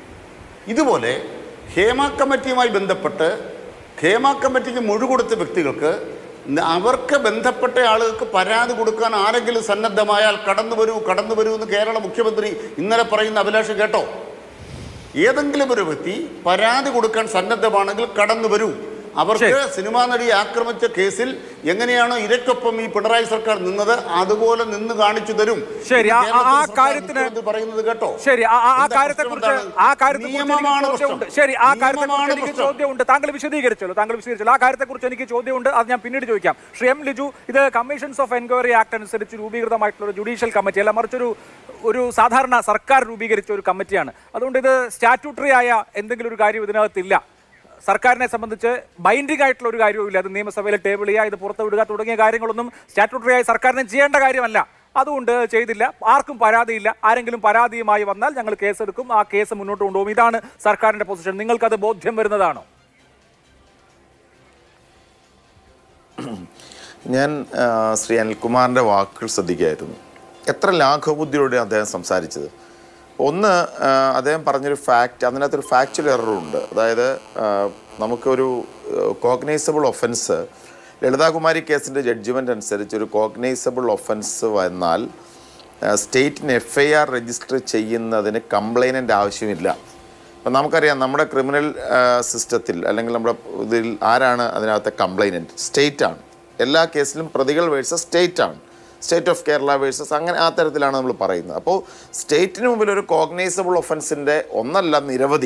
ഇതുപോലെ ഹേമ കമ്മിറ്റിയുമായി ബന്ധപ്പെട്ട് ഹേമ കമ്മിറ്റിക്ക് മൊഴി കൊടുത്ത വ്യക്തികൾക്ക് ന- അവർക്ക് ബന്ധപ്പെട്ട ആളുകൾക്ക് പരാതി കൊടുക്കാൻ ആരെങ്കിലും സന്നദ്ധമായാൽ കടന്നു വരൂ കടന്നു വരൂ എന്ന് കേരള മുഖ്യമന്ത്രി ഇന്നലെ പറയുന്ന അഭിലാഷ് കേട്ടോ ഏതെങ്കിലും ഒരു വ്യക്തി പരാതി കൊടുക്കാൻ സന്നദ്ധമാണെങ്കിൽ കടന്നു വരൂ അവർക്ക് സിനിമാ നടിയെ ആക്രമിച്ച കേസിൽ എങ്ങനെയാണോ ഇരയ്ക്കൊപ്പം ഈ പിണറായി സർക്കാർ നിന്നത് അതുപോലെ നിന്ന് കാണിച്ചു തരും ശരി, ആ- കേരളത്തിലെ ആ സർക്കാർ കാര്യത്തിന് മുഖ്യമന്ത്രി പറയുന്നത് കേട്ടോ ശരി ആ- ആ- ആ എന്താ കാര്യത്തെക്കുറിച്ച് പ്രശ്നം എന്താണ്? ആ കാര്യത്തെക്കുറിച്ച് എനിക്ക് നിയമമാണ് ചോദ്യമുണ്ട് പ്രശ്നം. ശരി ആ കാര്യത്തെക്കുറിച്ച് നിയമമാണ് എനിക്ക് പ്രശ്നം. ചോദ്യമുണ്ട് താങ്കൾ വിശദീകരിച്ചല്ലോ താങ്കൾ വിശദീകരിച്ചല്ലോ ആ കാര്യത്തെക്കുറിച്ച് എനിക്ക് ചോദ്യമുണ്ട് അത് ഞാൻ പിന്നീട് ചോദിക്കാം ശ്രീ എം ലിജു ഇത് കമ്മീഷൻസ് ഓഫ് എൻക്വയറി ആക്ട് അനുസരിച്ച് രൂപീകൃതമായിട്ടുള്ള ഒരു ജുഡീഷ്യൽ കമ്മിറ്റി അല്ല മറിച്ചൊരു ഒരു സാധാരണ സർക്കാർ രൂപീകരിച്ച ഒരു കമ്മിറ്റിയാണ് അതുകൊണ്ട് ഇത് സ്റ്റാറ്റ്യൂട്ടറി ആയ എന്തെങ്കിലും ഒരു കാര്യം ഇതിനകത്തില്ല സർക്കാരിനെ സംബന്ധിച്ച് ബൈൻഡിംഗ് ആയിട്ടുള്ള ഒരു കാര്യവുമില്ല അത് നിയമസഭയിൽ ടേബിൾ ചെയ്യുക ഇത് പുറത്ത് വിടുക തുടങ്ങിയ കാര്യങ്ങളൊന്നും സ്റ്റാറ്യൂട്ടറി ആയി സർക്കാരിനെ ചെയ്യേണ്ട കാര്യമല്ല അതുകൊണ്ട് ചെയ്തില്ല ആർക്കും പരാതിയില്ല ആരെങ്കിലും പരാതിയുമായി വന്നാൽ ഞങ്ങൾ കേസെടുക്കും ആ കേസ് മുന്നോട്ട് കൊണ്ടുപോകും ഇതാണ് സർക്കാരിന്റെ പൊസിഷൻ നിങ്ങൾക്കത് ബോധ്യം വരുന്നതാണോ ഞാൻ ആ, ശ്രീ അനിൽകുമാറിൻ്റെ വാക്കുകൾ ശ്രദ്ധിക്കുകയായിരുന്നു എത്ര ലാഘവബുദ്ധിയോടെ അദ്ദേഹം സംസാരിച്ചത് ഒന്ന് ആ, അദ്ദേഹം പറഞ്ഞൊരു ഫാക്റ്റ് അതിനകത്തൊരു ഫാക്ച്വൽ എററുണ്ട് അതായത് ആ, നമുക്കൊരു കോഗ്നൈസബിൾ ഒഫൻസ് ലളിതാകുമാരി കേസിൻ്റെ ജഡ്ജ്മെൻ്റ് അനുസരിച്ച് ഒരു കോഗ്നൈസബിൾ ഒഫൻസ് വന്നാൽ സ്റ്റേറ്റിന് എഫ് ഐ ആർ രജിസ്റ്റർ ചെയ്യുന്നതിന് കംപ്ലൈനൻ്റ് ആവശ്യമില്ല അപ്പം നമുക്കറിയാം നമ്മുടെ ക്രിമിനൽ സിസ്റ്റത്തിൽ അല്ലെങ്കിൽ നമ്മുടെ ഇതിൽ ആരാണ് അതിനകത്തെ കംപ്ലൈനൻറ്റ് സ്റ്റേറ്റ് ആണ് എല്ലാ കേസിലും പ്രതികൾ വേഴ്സസ് സ്റ്റേറ്റ് ആണ് സ്റ്റേറ്റ് ഓഫ് കേരള വേഴ്സസ് അങ്ങനെ ആ തരത്തിലാണ് നമ്മൾ പറയുന്നത് അപ്പോൾ സ്റ്റേറ്റിന് മുമ്പിൽ ഒരു കോഗ്നൈസബിൾ ഒഫൻസിൻ്റെ ഒന്നല്ല നിരവധി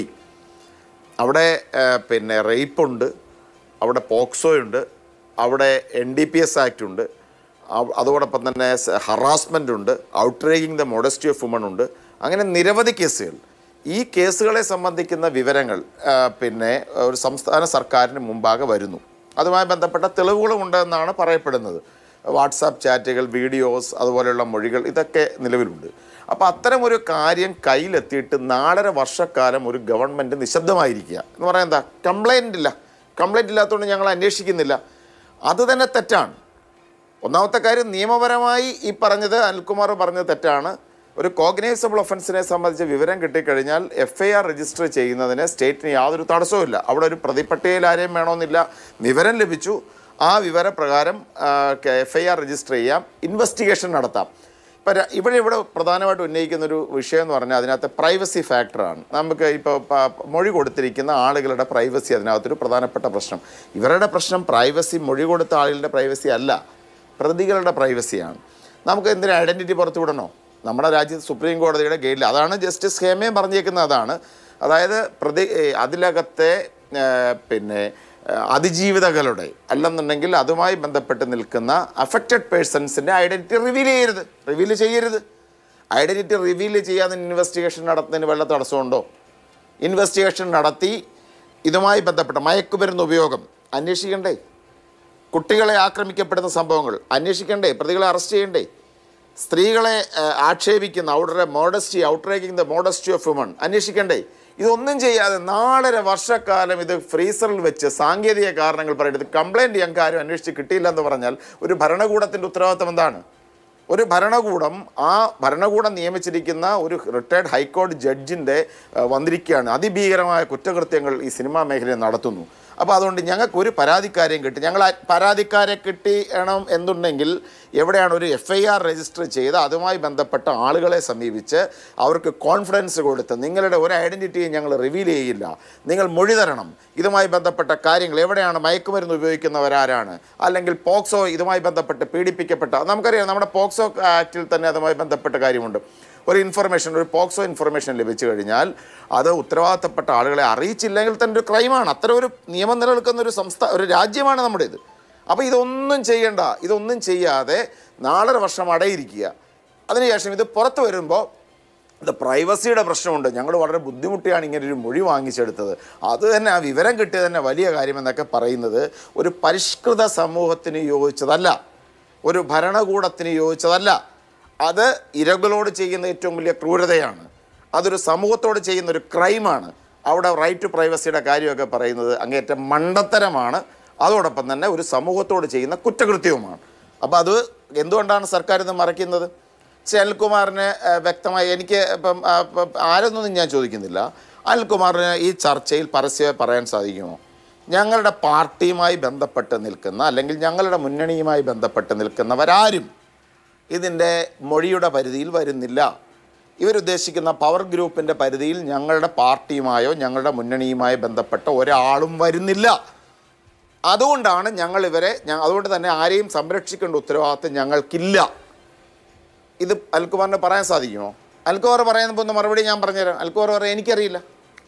അവിടെ ആ, പിന്നെ റേപ്പുണ്ട് അവിടെ പോക്സോ ഉണ്ട് അവിടെ N D P S act ഉണ്ട് അവ- അതോടൊപ്പം തന്നെ ഹറാസ്മെൻ്റ് ഉണ്ട് outraging the modesty of woman ഉണ്ട് അങ്ങനെ നിരവധി കേസുകൾ ഈ കേസുകളെ സംബന്ധിക്കുന്ന വിവരങ്ങൾ ആ, പിന്നെ ഒരു സംസ്ഥാന സർക്കാരിന് മുമ്പാകെ വരുന്നു അതുമായി ബന്ധപ്പെട്ട തെളിവുകളും ഉണ്ടെന്നാണ് പറയപ്പെടുന്നത് വാട്സാപ്പ് ചാറ്റുകൾ വീഡിയോസ് അതുപോലെയുള്ള മൊഴികൾ ഇതൊക്കെ നിലവിലുണ്ട് അപ്പോൾ അത്തരം ഒരു കാര്യം കയ്യിലെത്തിയിട്ട് നാലര വർഷക്കാലം ഒരു ഗവൺമെൻറ് നിശബ്ദമായിരിക്കുക എന്ന് പറയാൻ എന്താ കംപ്ലൈൻ്റ് ഇല്ല കംപ്ലൈൻറ്റ് ഇല്ലാത്തതുകൊണ്ട് ഞങ്ങൾ അന്വേഷിക്കുന്നില്ല അത് തന്നെ തെറ്റാണ് ഒന്നാമത്തെ കാര്യം നിയമപരമായി ഈ പറഞ്ഞത് അനിൽകുമാർ പറഞ്ഞത് തെറ്റാണ് ഒരു കോഗ്നൈസബിൾ ഒഫൻസിനെ സംബന്ധിച്ച് വിവരം കിട്ടിക്കഴിഞ്ഞാൽ എഫ് ഐ ആർ രജിസ്റ്റർ ചെയ്യുന്നതിന് സ്റ്റേറ്റിന് യാതൊരു തടസ്സവുമില്ല അവിടെ ഒരു പ്രതിപട്ടികയിൽ ആരെയും വേണമെന്നില്ല വിവരം ലഭിച്ചു ആ വിവരപ്രകാരം എഫ് ഐ ആർ രജിസ്റ്റർ ചെയ്യാം ഇൻവെസ്റ്റിഗേഷൻ നടത്താം ഇപ്പം ര- ഇവിടെ ഇവിടെ പ്രധാനമായിട്ട് ഉന്നയിക്കുന്ന ഒരു വിഷയം എന്ന് പറഞ്ഞാൽ അതിനകത്ത് പ്രൈവസി ഫാക്ടറാണ് നമുക്ക് ഇപ്പോൾ മൊഴി കൊടുത്തിരിക്കുന്ന ആളുകളുടെ പ്രൈവസി അതിനകത്തൊരു പ്രധാനപ്പെട്ട പ്രശ്നം ഇവരുടെ പ്രശ്നം പ്രൈവസി മൊഴി കൊടുത്ത ആളുകളുടെ പ്രൈവസി അല്ല പ്രതികളുടെ പ്രൈവസിയാണ് നമുക്ക് എന്തിനു ഐഡൻറ്റിറ്റി പുറത്തു വിടണോ നമ്മുടെ രാജ്യത്ത് സുപ്രീം കോടതിയുടെ ഗൈഡിൽ അതാണ് ജസ്റ്റിസ് ഹേമയും പറഞ്ഞേക്കുന്നത് അതാണ് അതായത് പ്രതി ഏ, അതിലകത്തെ ഏ, പിന്നെ ഏ, അതിജീവിതകളുടെ അല്ലെന്നുണ്ടെങ്കിൽ അതുമായി ബന്ധപ്പെട്ട് നിൽക്കുന്ന അഫക്റ്റഡ് പേഴ്സൺസിൻ്റെ ഐഡൻറ്റിറ്റി റിവീൽ ചെയ്യരുത് റിവീൽ ചെയ്യരുത് ഐഡൻറ്റിറ്റി റിവീൽ ചെയ്യാതെ ഇൻവെസ്റ്റിഗേഷൻ നടത്തുന്നതിന് വല്ല തടസ്സമുണ്ടോ ഇൻവെസ്റ്റിഗേഷൻ നടത്തി ഇതുമായി ബന്ധപ്പെട്ട മയക്കുമരുന്ന് ഉപയോഗം അന്വേഷിക്കണ്ടേ കുട്ടികളെ ആക്രമിക്കപ്പെടുന്ന സംഭവങ്ങൾ അന്വേഷിക്കണ്ടേ പ്രതികളെ അറസ്റ്റ് ചെയ്യണ്ടേ സ്ത്രീകളെ ആ, ആക്ഷേപിക്കുന്ന അവരുടെ modesty outraging the modesty of woman അന്വേഷിക്കണ്ടേ ഇതൊന്നും ചെയ്യാതെ നാലര വർഷക്കാലം ഇത് ഫ്രീസറിൽ വെച്ച് സാങ്കേതിക കാരണങ്ങൾ പറയുന്നത് കംപ്ലൈൻറ്റ് ഞങ്ങൾക്ക് ആരും അന്വേഷിച്ച് കിട്ടിയില്ല എന്ന് പറഞ്ഞാൽ ഒരു ഭരണകൂടത്തിൻ്റെ ഉത്തരവാദിത്തം എന്താണ് ഒരു ഭരണകൂടം ആ ഭരണകൂടം നിയമിച്ചിരിക്കുന്ന ഒരു റിട്ടയർഡ് ഹൈക്കോടതി ജഡ്ജിൻ്റെ വന്നിരിക്കുകയാണ് അതിഭീകരമായ കുറ്റകൃത്യങ്ങൾ ഈ സിനിമാ മേഖലയിൽ നടത്തുന്നു അപ്പോൾ അതുകൊണ്ട് ഞങ്ങൾക്ക് ഒരു പരാതിക്കാരെയും കിട്ടി ഞങ്ങൾ ആ പരാതിക്കാരെ കിട്ടിയണം എന്നുണ്ടെങ്കിൽ എവിടെയാണ് ഒരു എഫ് ഐ ആർ രജിസ്റ്റർ ചെയ്ത് അതുമായി ബന്ധപ്പെട്ട ആളുകളെ സമീപിച്ച് അവർക്ക് കോൺഫിഡൻസ് കൊടുത്ത് നിങ്ങളുടെ ഒരു ഐഡൻറ്റിറ്റിയും ഞങ്ങൾ റിവീൽ ചെയ്യില്ല നിങ്ങൾ മൊഴി തരണം ഇതുമായി ബന്ധപ്പെട്ട കാര്യങ്ങൾ എവിടെയാണ് മയക്കുമരുന്ന് ഉപയോഗിക്കുന്നവരാരാണ് അല്ലെങ്കിൽ പോക്സോ ഇതുമായി ബന്ധപ്പെട്ട് പീഡിപ്പിക്കപ്പെട്ട നമുക്കറിയാം നമ്മുടെ പോക്സോ ആക്റ്റിൽ തന്നെ അതുമായി ബന്ധപ്പെട്ട കാര്യമുണ്ട് ഒരു ഇൻഫർമേഷൻ ഒരു പോക്സോ ഇൻഫർമേഷൻ ലഭിച്ചു കഴിഞ്ഞാൽ അത് ഉത്തരവാദിത്തപ്പെട്ട ആളുകളെ അറിയിച്ചില്ലെങ്കിൽ തന്നെ ഒരു ക്രൈമാണ് അത്തരം ഒരു നിയമം നിലനിൽക്കുന്ന ഒരു സംസ്ഥാന ഒരു രാജ്യമാണ് നമ്മുടേത് അപ്പോൾ ഇതൊന്നും ചെയ്യണ്ട ഇതൊന്നും ചെയ്യാതെ നാലര വർഷം അടയിരിക്കുക അതിനുശേഷം ഇത് പുറത്ത് വരുമ്പോൾ ഇത് പ്രൈവസിയുടെ പ്രശ്നമുണ്ട് ഞങ്ങൾ വളരെ ബുദ്ധിമുട്ടിയാണ് ഇങ്ങനെ ഒരു മൊഴി വാങ്ങിച്ചെടുത്തത് അത് തന്നെ ആ വിവരം കിട്ടിയത് തന്നെ വലിയ കാര്യമെന്നൊക്കെ പറയുന്നത് ഒരു പരിഷ്കൃത സമൂഹത്തിന് യോജിച്ചതല്ല ഒരു ഭരണകൂടത്തിന് യോജിച്ചതല്ല അത് ഇരകളോട് ചെയ്യുന്ന ഏറ്റവും വലിയ ക്രൂരതയാണ് അതൊരു സമൂഹത്തോട് ചെയ്യുന്ന ഒരു ക്രൈമാണ് അവിടെ റൈറ്റ് ടു പ്രൈവസിയുടെ കാര്യമൊക്കെ പറയുന്നത് അങ്ങേറ്റം മണ്ടത്തരമാണ് അതോടൊപ്പം തന്നെ ഒരു സമൂഹത്തോട് ചെയ്യുന്ന കുറ്റകൃത്യവുമാണ് അപ്പോൾ അത് എന്തുകൊണ്ടാണ് സർക്കാർ ഇത് മറയ്ക്കുന്നത് ശ്രീ അനിൽകുമാറിന് ആ, വ്യക്തമായി എനിക്ക് ഇപ്പം ആ, ഇപ്പം ആരൊന്നും ഞാൻ ചോദിക്കുന്നില്ല അനിൽകുമാറിന് ഈ ചർച്ചയിൽ പരസ്യമായി പറയാൻ സാധിക്കുമോ ഞങ്ങളുടെ പാർട്ടിയുമായി ബന്ധപ്പെട്ട് നിൽക്കുന്ന അല്ലെങ്കിൽ ഞങ്ങളുടെ മുന്നണിയുമായി ബന്ധപ്പെട്ട് നിൽക്കുന്നവരാരും ഇതിൻ്റെ മൊഴിയുടെ പരിധിയിൽ വരുന്നില്ല ഇവരുദ്ദേശിക്കുന്ന പവർ ഗ്രൂപ്പിൻ്റെ പരിധിയിൽ ഞങ്ങളുടെ പാർട്ടിയുമായോ ഞങ്ങളുടെ മുന്നണിയുമായോ ബന്ധപ്പെട്ട ഒരാളും വരുന്നില്ല അതുകൊണ്ടാണ് ഞങ്ങൾ ഇവരെ ഞ- അതുകൊണ്ട് തന്നെ ആരെയും സംരക്ഷിക്കേണ്ട ഉത്തരവാദിത്വം ഞങ്ങൾക്കില്ല ഇത് അൽക്കുമാറിന് പറയാൻ സാധിക്കുമോ അൽക്കുമാർ പറയുന്ന ഒന്ന് മറുപടി ഞാൻ പറഞ്ഞുതരാം അൽക്കുമാർ പറയാം എനിക്കറിയില്ല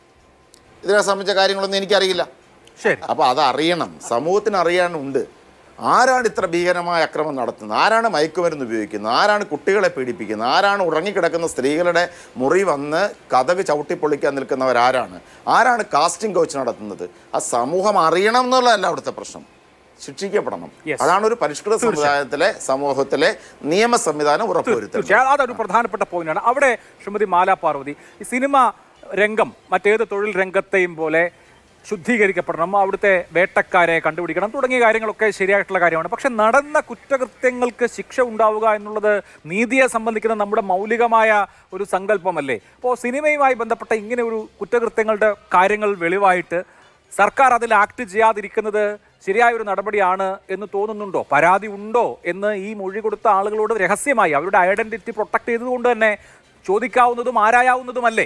ഇതിനെ സംബന്ധിച്ച കാര്യങ്ങളൊന്നും എനിക്കറിയില്ല ശരി അപ്പോൾ അത് അറിയണം സമൂഹത്തിന് അറിയാനുണ്ട് ആരാണ് ഇത്ര ഭീകരമായ അക്രമം നടത്തുന്നത് ആരാണ് മയക്കുമരുന്ന് ഉപയോഗിക്കുന്നത് ആരാണ് കുട്ടികളെ പീഡിപ്പിക്കുന്നത് ആരാണ് ഉറങ്ങിക്കിടക്കുന്ന സ്ത്രീകളുടെ മുറി വന്ന് കഥക് ചവിട്ടിപ്പൊളിക്കാൻ നിൽക്കുന്നവരാരാണ് ആരാണ് കാസ്റ്റിംഗ് കോച്ച് നടത്തുന്നത് ആ സമൂഹം അറിയണം എന്നുള്ളതല്ല അവിടുത്തെ പ്രശ്നം ശിക്ഷിക്കപ്പെടണം Yes. അതാണ് ഒരു പരിഷ്കൃത സമുദായത്തിലെ സമൂഹത്തിലെ നിയമ സംവിധാനം ഉറപ്പുവരുത്തുന്നത് തീർച്ചയായും അതൊരു പ്രധാനപ്പെട്ട പോയിന്റാണ് അവിടെ ശ്രീമതി മാലാ പാർവതി ഈ സിനിമ രംഗം മറ്റേത് തൊഴിൽ രംഗത്തെയും പോലെ ശുദ്ധീകരിക്കപ്പെടണം അവിടുത്തെ വേട്ടക്കാരെ കണ്ടുപിടിക്കണം തുടങ്ങിയ കാര്യങ്ങളൊക്കെ ശരിയായിട്ടുള്ള കാര്യമാണ് പക്ഷെ നടന്ന കുറ്റകൃത്യങ്ങൾക്ക് ശിക്ഷ ഉണ്ടാവുക എന്നുള്ളത് നീതിയെ സംബന്ധിക്കുന്ന നമ്മുടെ മൗലികമായ ഒരു സങ്കല്പമല്ലേ അപ്പോൾ സിനിമയുമായി ബന്ധപ്പെട്ട ഇങ്ങനെ ഒരു കുറ്റകൃത്യങ്ങളുടെ കാര്യങ്ങൾ വെളിവായിട്ട് സർക്കാർ അതിൽ ആക്ട് ചെയ്യാതിരിക്കുന്നത് ശരിയായ ഒരു നടപടിയാണ് എന്ന് തോന്നുന്നുണ്ടോ പരാതി ഉണ്ടോ എന്ന് ഈ മൊഴി കൊടുത്ത ആളുകളോട് രഹസ്യമായി അവരുടെ ഐഡന്റിറ്റി പ്രൊട്ടക്ട് ചെയ്തതുകൊണ്ട് തന്നെ ചോദിക്കാവുന്നതും ആരായാവുന്നതുമല്ലേ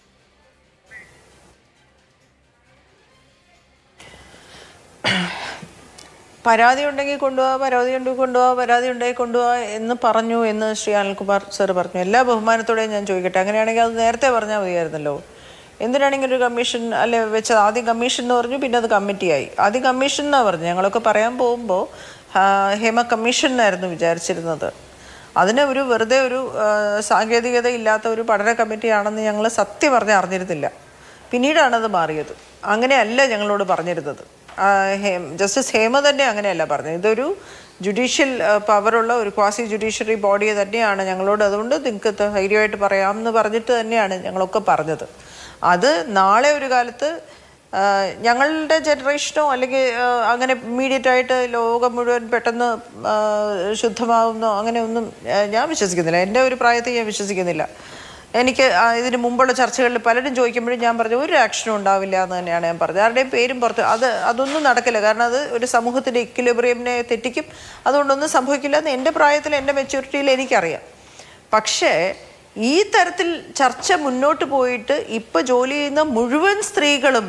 പരാതി ഉണ്ടെങ്കിൽ കൊണ്ടുപോവാ പരാതി ഉണ്ടെങ്കിൽ കൊണ്ടുപോവാ പരാതി ഉണ്ടെങ്കിൽ കൊണ്ടുപോവാ എന്ന് പറഞ്ഞു എന്ന് ശ്രീ അനിൽകുമാർ സാർ പറഞ്ഞു എല്ലാ ബഹുമാനത്തോടെയും ഞാൻ ചോദിക്കട്ടെ അങ്ങനെയാണെങ്കിൽ അത് നേരത്തെ പറഞ്ഞാൽ മതിയായിരുന്നല്ലോ എന്തിനാണെങ്കിൽ ഒരു കമ്മീഷൻ അല്ലെ വെച്ചത് ആദ്യം കമ്മീഷൻ എന്ന് പറഞ്ഞു പിന്നെ അത് കമ്മിറ്റിയായി ആദ്യം കമ്മീഷൻ എന്നാണ് പറഞ്ഞു ഞങ്ങളൊക്കെ പറയാൻ പോകുമ്പോൾ ഹേമ കമ്മീഷൻ എന്നായിരുന്നു വിചാരിച്ചിരുന്നത് അതിന് ഒരു വെറുതെ ഒരു ആ, സാങ്കേതികത ഇല്ലാത്ത ഒരു പഠന കമ്മിറ്റിയാണെന്ന് ഞങ്ങൾ സത്യം പറഞ്ഞ് അറിഞ്ഞിരുന്നില്ല പിന്നീടാണത് മാറിയത് അങ്ങനെയല്ല ഞങ്ങളോട് പറഞ്ഞിരുന്നത് ആ, ഹേ- ജസ്റ്റിസ് ഹേമ തന്നെ അങ്ങനെയല്ല പറഞ്ഞത് ഇതൊരു ജുഡീഷ്യൽ പവറുള്ള ഒരു ക്വാസി ജുഡീഷ്യറി ബോഡി തന്നെയാണ് ഞങ്ങളോട് അതുകൊണ്ട് നിങ്ങൾക്ക് ധൈര്യമായിട്ട് പറയാമെന്ന് പറഞ്ഞിട്ട് തന്നെയാണ് ഞങ്ങളൊക്കെ പറഞ്ഞത് അത് നാളെ ഒരു കാലത്ത് ആ, ഞങ്ങളുടെ ജനറേഷനോ അല്ലെങ്കിൽ ആ, അങ്ങനെ ഇമ്മീഡിയറ്റ് ആയിട്ട് ലോകം മുഴുവൻ പെട്ടെന്ന് ആ, ശുദ്ധമാവുന്നോ അങ്ങനെ ഒന്നും ആ, ഞാൻ വിശ്വസിക്കുന്നില്ല എൻ്റെ ഒരു പ്രായത്തിൽ ഞാൻ വിശ്വസിക്കുന്നില്ല എനിക്ക് ആ, ഇതിന് മുമ്പുള്ള ചർച്ചകളിൽ പലരും ചോദിക്കുമ്പോഴും ഞാൻ പറഞ്ഞു ഒരു ആക്ഷനും ഉണ്ടാവില്ല എന്ന് തന്നെയാണ് ഞാൻ പറഞ്ഞത് ആരുടെയും പേരും പുറത്ത് അത് അതൊന്നും നടക്കില്ല കാരണം അത് ഒരു സമൂഹത്തിൻ്റെ ഇക്വിലിബ്രിയമിനെ തെറ്റിക്കും അതുകൊണ്ടൊന്നും സംഭവിക്കില്ല എന്ന് എൻ്റെ പ്രായത്തിൽ എൻ്റെ മെച്യൂരിറ്റിയിൽ എനിക്കറിയാം പക്ഷേ ഈ തരത്തിൽ ചർച്ച മുന്നോട്ട് പോയിട്ട് ഇപ്പൊ ജോലി ചെയ്യുന്ന മുഴുവൻ സ്ത്രീകളും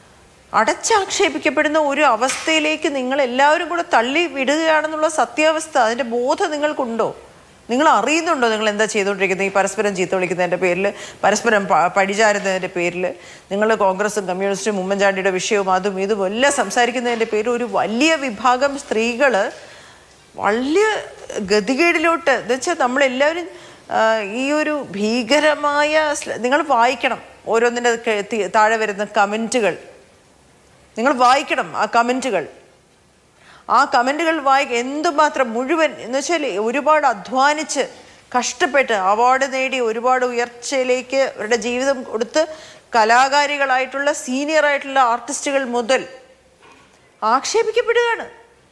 അടച്ചാക്ഷേപിക്കപ്പെടുന്ന ഒരു അവസ്ഥയിലേക്ക് നിങ്ങൾ എല്ലാവരും കൂടെ തള്ളി വിടുകയാണെന്നുള്ള സത്യാവസ്ഥ അതിന്റെ ബോധം നിങ്ങൾക്കുണ്ടോ നിങ്ങൾ അറിയുന്നുണ്ടോ നിങ്ങൾ എന്താ ചെയ്തുകൊണ്ടിരിക്കുന്നത് ഈ പരസ്പരം ചീത്ത വിളിക്കുന്നതിൻ്റെ പേരിൽ പരസ്പരം പ- പഴിചാരുന്നതിൻ്റെ പേരിൽ നിങ്ങൾ കോൺഗ്രസും കമ്മ്യൂണിസ്റ്റും ഉമ്മൻചാണ്ടിയുടെ വിഷയവും അതും ഇതും എല്ലാം സംസാരിക്കുന്നതിൻ്റെ പേരിൽ ഒരു വലിയ വിഭാഗം സ്ത്രീകൾ വലിയ ഗതികേടിലോട്ട് എന്ന് വെച്ചാൽ നമ്മളെല്ലാവരും ആ, ഈ ഒരു ഭീകരമായ സ്ല- നിങ്ങൾ വായിക്കണം ഓരോന്നിൻ്റെ ക- തി- താഴെ വരുന്ന കമൻറ്റുകൾ നിങ്ങൾ വായിക്കണം ആ കമൻറ്റുകൾ ആ കമൻറ്റുകൾ വായി എന്തുമാത്രം മുഴുവൻ എന്ന് വെച്ചാൽ ഒരുപാട് അധ്വാനിച്ച് കഷ്ടപ്പെട്ട് അവാർഡ് നേടി ഒരുപാട് ഉയർച്ചയിലേക്ക് അവരുടെ ജീവിതം കൊടുത്ത് കലാകാരികളായിട്ടുള്ള സീനിയർ ആയിട്ടുള്ള ആർട്ടിസ്റ്റുകൾ മുതൽ ആക്ഷേപിക്കപ്പെടുകയാണ്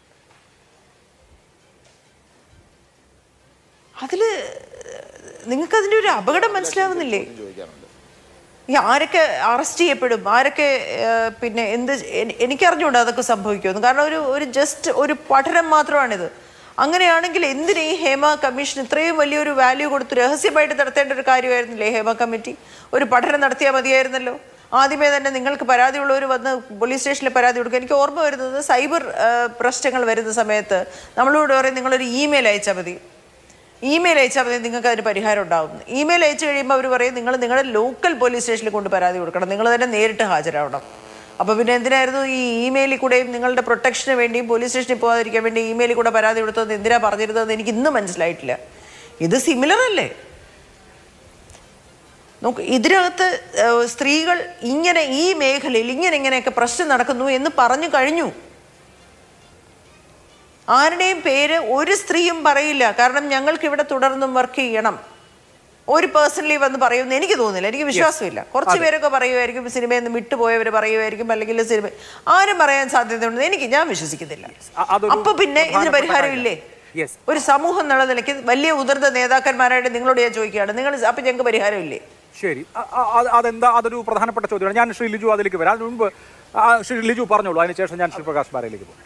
അതിൽ നിങ്ങൾക്കതിൻ്റെ ഒരു അപകടം മനസ്സിലാവുന്നില്ലേ ഈ ആരൊക്കെ അറസ്റ്റ് ചെയ്യപ്പെടും ആരൊക്കെ ആ, പിന്നെ എന്ത് എനി- എനിക്കറിഞ്ഞൂടാ അതൊക്കെ സംഭവിക്കുമെന്ന് കാരണം ഒരു ഒരു ജസ്റ്റ് ഒരു പഠനം മാത്രമാണിത് അങ്ങനെയാണെങ്കിൽ എന്തിന് ഈ ഹേമ കമ്മീഷൻ ഇത്രയും വലിയൊരു വാല്യൂ കൊടുത്ത് രഹസ്യമായിട്ട് നടത്തേണ്ട ഒരു കാര്യമായിരുന്നില്ലേ ഹേമ കമ്മിറ്റി ഒരു പഠനം നടത്തിയാൽ മതിയായിരുന്നല്ലോ ആദ്യമേ തന്നെ നിങ്ങൾക്ക് പരാതിയുള്ളവർ വന്ന് പോലീസ് സ്റ്റേഷനിൽ പരാതി കൊടുക്കുക എനിക്ക് ഓർമ്മ വരുന്നത് സൈബർ ആ, പ്രശ്നങ്ങൾ വരുന്ന സമയത്ത് നമ്മളോട് പറയും നിങ്ങളൊരു ഇമെയിൽ അയച്ചാൽ മതി ഇമെയിൽ അയച്ചാൽ മതി നിങ്ങൾക്ക് അതിന് പരിഹാരം ഉണ്ടാവും ഇമെയിൽ അയച്ചു കഴിയുമ്പോൾ അവർ പറയും നിങ്ങൾ നിങ്ങളുടെ ലോക്കൽ പോലീസ് സ്റ്റേഷനിൽ കൊണ്ട് പരാതി കൊടുക്കണം നിങ്ങൾ തന്നെ നേരിട്ട് ഹാജരാവണം അപ്പോൾ പിന്നെ എന്തിനായിരുന്നു ഈ ഇമെയിലിൽ കൂടെയും നിങ്ങളുടെ പ്രൊട്ടക്ഷന് വേണ്ടിയും പോലീസ് സ്റ്റേഷനിൽ പോകാതിരിക്കാൻ വേണ്ടി ഇമെയിലിൽ കൂടെ പരാതി കൊടുത്തത് എന്തിനാ പറഞ്ഞിരുന്നതെന്ന് എനിക്ക് ഇന്നും മനസ്സിലായിട്ടില്ല ഇത് സിമിലർ അല്ലേ നോക്ക് ഇതിനകത്ത് ഏഹ്, സ്ത്രീകൾ ഇങ്ങനെ ഈ മേഖലയിൽ ഇങ്ങനെ ഇങ്ങനെയൊക്കെ പ്രശ്നം നടക്കുന്നു എന്ന് പറഞ്ഞു കഴിഞ്ഞു ആരുടെയും പേര് ഒരു സ്ത്രീയും പറയില്ല കാരണം ഞങ്ങൾക്ക് ഇവിടെ തുടർന്നും വർക്ക് ചെയ്യണം ഒരു പേഴ്സണലി വന്ന് പറയുമെന്ന് എനിക്ക് തോന്നുന്നില്ല എനിക്ക് വിശ്വാസമില്ല കുറച്ച് പേരൊക്കെ പറയുമായിരിക്കും സിനിമയിൽ നിന്ന് വിട്ടുപോയവർ പറയുമായിരിക്കും അല്ലെങ്കിൽ സിനിമ ആരും പറയാൻ സാധ്യതയുണ്ടെന്ന് എനിക്ക് ഞാൻ വിശ്വസിക്കുന്നില്ല അ- അതൊരു അപ്പൊ പിന്നെ ഇതിന് പ്രധാനപ്പെട്ട പരിഹാരം ഇല്ലേ Yes. ഒരു സമൂഹം എന്നുള്ള നിലയ്ക്ക് വലിയ ഉതിർന്ന നേതാക്കന്മാരായിട്ട് നിങ്ങളോട് ഞാൻ ചോദിക്കുകയാണ് നിങ്ങൾ അപ്പൊ ഞങ്ങൾക്ക് പരിഹാരം ഇല്ലേ ശരി അ- അ- അത് അതെന്താ അതൊരു പ്രധാനപ്പെട്ട ചോദ്യമാണ് ഞാൻ ശ്രീ ലിജു അതിലേക്ക് വരാം അതിന് മുമ്പ് ആ, ശ്രീ ലിജു പറഞ്ഞോളൂ അതിനുശേഷം ഞാൻ ശ്രീപ്രകാശ് ബാരയിലേക്ക് പോകും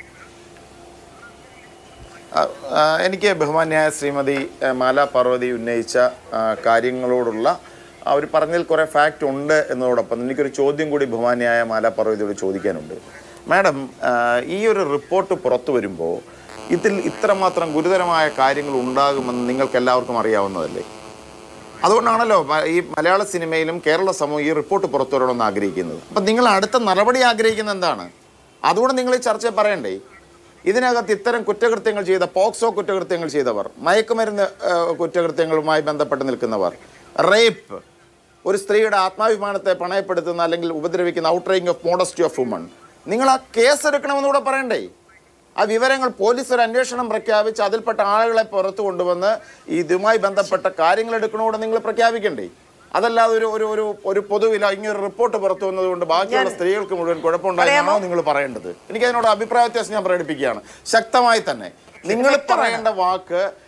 ആ, ആ, എനിക്ക് ബഹുമാന്യായ ശ്രീമതി ആ, മാല പാർവതി ഉന്നയിച്ച ആ, കാര്യങ്ങളോടുള്ള അവർ പറഞ്ഞതിൽ കുറേ ഫാക്റ്റ് ഉണ്ട് എന്നതോടൊപ്പം എനിക്കൊരു ചോദ്യം കൂടി ബഹുമാന്യായ മാല പാർവതിയോട് ചോദിക്കാനുണ്ട് മാഡം ആ, ഈ ഒരു റിപ്പോർട്ട് പുറത്തു വരുമ്പോൾ ഇതിൽ ഇത്രമാത്രം ഗുരുതരമായ കാര്യങ്ങൾ ഉണ്ടാകുമെന്ന് നിങ്ങൾക്ക് എല്ലാവർക്കും അറിയാവുന്നതല്ലേ അതുകൊണ്ടാണല്ലോ മ- ഈ മലയാള സിനിമയിലും കേരള സമൂഹം ഈ റിപ്പോർട്ട് പുറത്തു വരണമെന്ന് ആഗ്രഹിക്കുന്നത് അപ്പം നിങ്ങൾ അടുത്ത നടപടി ആഗ്രഹിക്കുന്നത് എന്താണ് അതുകൂടെ നിങ്ങൾ ഈ ചർച്ചയിൽ പറയണ്ടേ ഇതിനകത്ത് ഇത്തരം കുറ്റകൃത്യങ്ങൾ ചെയ്ത പോക്സോ കുറ്റകൃത്യങ്ങൾ ചെയ്തവർ മയക്കുമരുന്ന് ആ, കുറ്റകൃത്യങ്ങളുമായി ബന്ധപ്പെട്ട് നിൽക്കുന്നവർ റേപ്പ് ഒരു സ്ത്രീയുടെ ആത്മാഭിമാനത്തെ പണയപ്പെടുത്തുന്ന അല്ലെങ്കിൽ ഉപദ്രവിക്കുന്ന outraging of modesty of woman നിങ്ങൾ ആ കേസ് എടുക്കണമെന്ന് കൂടെ പറയണ്ടേ ആ വിവരങ്ങൾ പോലീസ് ഒരു അന്വേഷണം പ്രഖ്യാപിച്ച് അതിൽപ്പെട്ട ആളുകളെ പുറത്തു കൊണ്ടുവന്ന് ഇതുമായി ബന്ധപ്പെട്ട കാര്യങ്ങൾ എടുക്കണോടെ നിങ്ങൾ പ്രഖ്യാപിക്കണ്ടേ അതല്ലാതെ ഒരു ഒരു ഒരു ഒരു പൊതുവില ഇങ്ങനെ ഒരു റിപ്പോർട്ട് പുറത്തു വന്നതുകൊണ്ട് ബാക്കിയുള്ള സ്ത്രീകൾക്ക് മുഴുവൻ കുഴപ്പമുണ്ടായെന്നാണോ നിങ്ങൾ പറയേണ്ടത് എനിക്ക് അതിനോട് അഭിപ്രായ വ്യത്യാസം ഞാൻ പ്രകടിപ്പിക്കുകയാണ് ശക്തമായി തന്നെ നിങ്ങൾ പറയേണ്ട വാക്ക്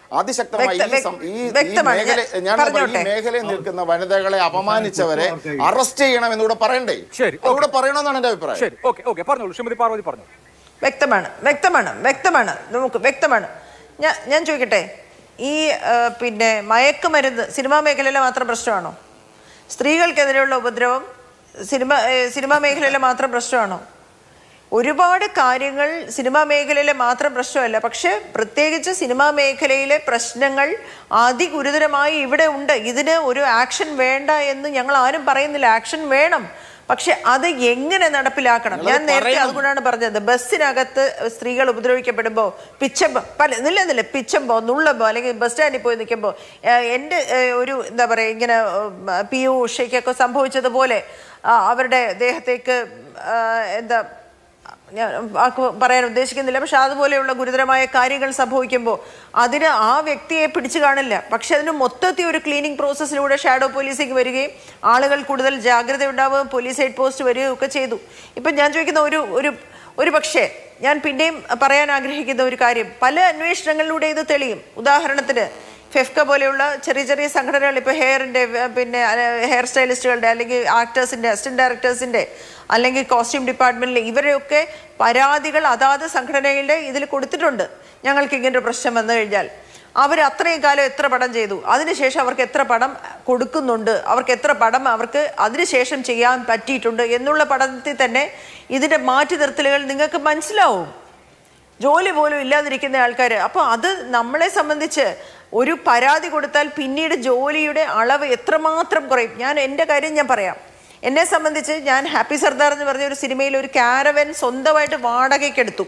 അതിശക്തമായി ഈ വ്യക്ത- സം- ഈ- ഈ വ്യക്തമാണ്. മേഖല ഞാൻ ഞാൻ ഈ പറഞ്ഞോട്ടെ? മേഖലയിൽ നിൽക്കുന്ന വനിതകളെ അപമാനിച്ചവരെ അറസ്റ്റ് ചെയ്യണം എന്നിവിടെ പറയണ്ടേ ശരി, ഇവിടെ പറയണമെന്നാണ് എന്റെ അഭിപ്രായം ശരി ഓക്കെ ഓക്കെ പറഞ്ഞോളൂ ശ്രീമതി പാർവതി പറഞ്ഞു വ്യക്തമാണ് വ്യക്തമാണ് വ്യക്തമാണ് നമുക്ക് വ്യക്തമാണ് ഞാൻ ഞാൻ ചോദിക്കട്ടെ ഈ ആ, പിന്നെ മയക്കുമരുന്ന് സിനിമാ മേഖലയിലെ മാത്രം പ്രശ്നമാണോ സ്ത്രീകൾക്കെതിരെയുള്ള ഉപദ്രവം സിനിമ ഏ, സിനിമാ മേഖലയിലെ മാത്രം പ്രശ്നമാണോ ഒരുപാട് കാര്യങ്ങൾ സിനിമാ മേഖലയിലെ മാത്രം പ്രശ്നമല്ല പക്ഷെ പ്രത്യേകിച്ച് സിനിമാ മേഖലയിലെ പ്രശ്നങ്ങൾ അതിഗുരുതരമായി ഇവിടെ ഉണ്ട് ഇതിന് ഒരു ആക്ഷൻ വേണ്ട എന്ന് ഞങ്ങൾ ആരും പറയുന്നില്ല ആക്ഷൻ വേണം പക്ഷെ അത് എങ്ങനെ നടപ്പിലാക്കണം ഞാൻ നേരത്തെ അതുകൊണ്ടാണ് പറഞ്ഞത് ബസ്സിനകത്ത് സ്ത്രീകൾ ഉപദ്രവിക്കപ്പെടുമ്പോൾ പിച്ചമ്പോ പല നില്ല നില്ല പിച്ചമ്പോ നുള്ളമ്പോ അല്ലെങ്കിൽ ബസ് സ്റ്റാൻഡിൽ പോയി നിൽക്കുമ്പോൾ എൻ്റെ ഏഹ്, ഒരു എന്താ പറയുക ഇങ്ങനെ ഉം, പി യു ഉഷയ്ക്കൊക്കെ സംഭവിച്ചതുപോലെ ആ, അവരുടെ ദേഹത്തേക്ക് ആ, എന്താ ഞാൻ വാക്ക് പറയാൻ ഉദ്ദേശിക്കുന്നില്ല പക്ഷെ അതുപോലെയുള്ള ഗുരുതരമായ കാര്യങ്ങൾ സംഭവിക്കുമ്പോൾ അതിന് ആ വ്യക്തിയെ പിടിച്ചു കാണില്ല പക്ഷെ അതിന് മൊത്തത്തിൽ ഒരു ക്ലീനിങ് പ്രോസസ്സിലൂടെ ഷാഡോ പോലീസിംഗ് വരികയും ആളുകൾ കൂടുതൽ ജാഗ്രത ഉണ്ടാവുകയും പോലീസ് ഹെഡ് പോസ്റ്റ് വരികയും ഒക്കെ ചെയ്തു ഇപ്പം ഞാൻ ചോദിക്കുന്ന ഒരു ഒരു ഒരു പക്ഷേ ഞാൻ പിന്നെയും പറയാൻ ആഗ്രഹിക്കുന്ന ഒരു കാര്യം പല അന്വേഷണങ്ങളിലൂടെ ഇത് തെളിയും ഉദാഹരണത്തിന് ഫെഫ്ക പോലെയുള്ള ചെറിയ ചെറിയ സംഘടനകൾ ഇപ്പോൾ ഹെയറിൻ്റെ പിന്നെ ഹെയർ സ്റ്റൈലിസ്റ്റുകളുടെ അല്ലെങ്കിൽ ആക്ടേഴ്സിൻ്റെ അസിസ്റ്റന്റ് ഡയറക്ടേഴ്സിൻ്റെ അല്ലെങ്കിൽ കോസ്റ്റ്യൂം ഡിപ്പാർട്ട്മെൻറ്റിലെ ഇവരെയൊക്കെ പരാതികൾ അതാത് സംഘടനകളുടെ ഇതിൽ കൊടുത്തിട്ടുണ്ട് ഞങ്ങൾക്ക് ഇങ്ങനെ ഒരു പ്രശ്നം വന്നു കഴിഞ്ഞാൽ അവർ അത്രയും കാലം എത്ര പടം ചെയ്തു അതിനുശേഷം അവർക്ക് എത്ര പടം കൊടുക്കുന്നുണ്ട് അവർക്ക് എത്ര പടം അവർക്ക് അതിനുശേഷം ചെയ്യാൻ പറ്റിയിട്ടുണ്ട് എന്നുള്ള പഠനത്തിൽ തന്നെ ഇതിൻ്റെ മാറ്റി നിർത്തലുകൾ നിങ്ങൾക്ക് മനസ്സിലാവും ജോലി പോലും ഇല്ലാതിരിക്കുന്ന ആൾക്കാർ അപ്പോൾ അത് നമ്മളെ സംബന്ധിച്ച് ഒരു പരാതി കൊടുത്താൽ പിന്നീട് ജോലിയുടെ അളവ് എത്രമാത്രം കുറയും ഞാൻ എൻ്റെ കാര്യം ഞാൻ പറയാം എന്നെ സംബന്ധിച്ച് ഞാൻ ഹാപ്പി സർദാർ എന്ന് പറഞ്ഞ ഒരു സിനിമയിൽ ഒരു കാരവൻ സ്വന്തമായിട്ട് വാടകയ്ക്കെടുത്തു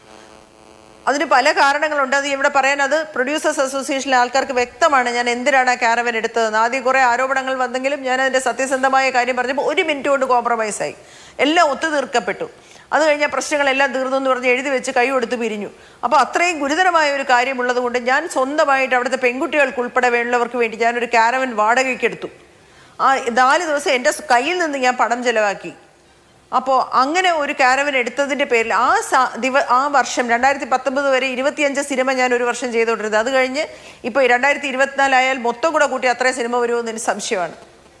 അതിന് പല കാരണങ്ങളുണ്ട് അത് ഇവിടെ പറയാൻ അത് പ്രൊഡ്യൂസേഴ്സ് അസോസിയേഷനിലെ ആൾക്കാർക്ക് വ്യക്തമാണ് ഞാൻ എന്തിനാണ് ആ കാരവൻ എടുത്തതെന്ന് ആദ്യം കുറേ ആരോപണങ്ങൾ വന്നെങ്കിലും ഞാൻ അതിൻ്റെ സത്യസന്ധമായ കാര്യം പറഞ്ഞപ്പോൾ ഒരു മിനിറ്റ് കൊണ്ട് കോംപ്രമൈസ് ആയി എല്ലാം ഒത്തുതീർക്കപ്പെട്ടു അത് കഴിഞ്ഞാൽ പ്രശ്നങ്ങളെല്ലാം തീർന്നു എന്ന് പറഞ്ഞ് എഴുതി വെച്ച് കൈ കൊടുത്ത് പിരിഞ്ഞു അപ്പോൾ അത്രയും ഗുരുതരമായ ഒരു കാര്യമുള്ളത് കൊണ്ട് ഞാൻ സ്വന്തമായിട്ട് അവിടുത്തെ പെൺകുട്ടികൾക്ക് ഉൾപ്പെടെ വേണ്ടവർക്ക് വേണ്ടി ഞാനൊരു കാരവൻ വാടകയ്ക്ക് എടുത്തു ആ നാല് ദിവസം എൻ്റെ കയ്യിൽ നിന്ന് ഞാൻ പണം ചെലവാക്കി അപ്പോൾ അങ്ങനെ ഒരു കാരവൻ എടുത്തതിൻ്റെ പേരിൽ ആ സ- ദിവ ആ വർഷം രണ്ടായിരത്തി പത്തൊമ്പത് വരെ ഇരുപത്തിയഞ്ച് സിനിമ ഞാൻ ഒരു വർഷം ചെയ്തുകൊണ്ടിരുന്നത് അത് കഴിഞ്ഞ് ഇപ്പോൾ രണ്ടായിരത്തി ഇരുപത്തിനാലായാൽ മൊത്തം കൂടെ കൂട്ടി അത്രയും സിനിമ വരുമെന്ന് എനിക്ക് സംശയമാണ്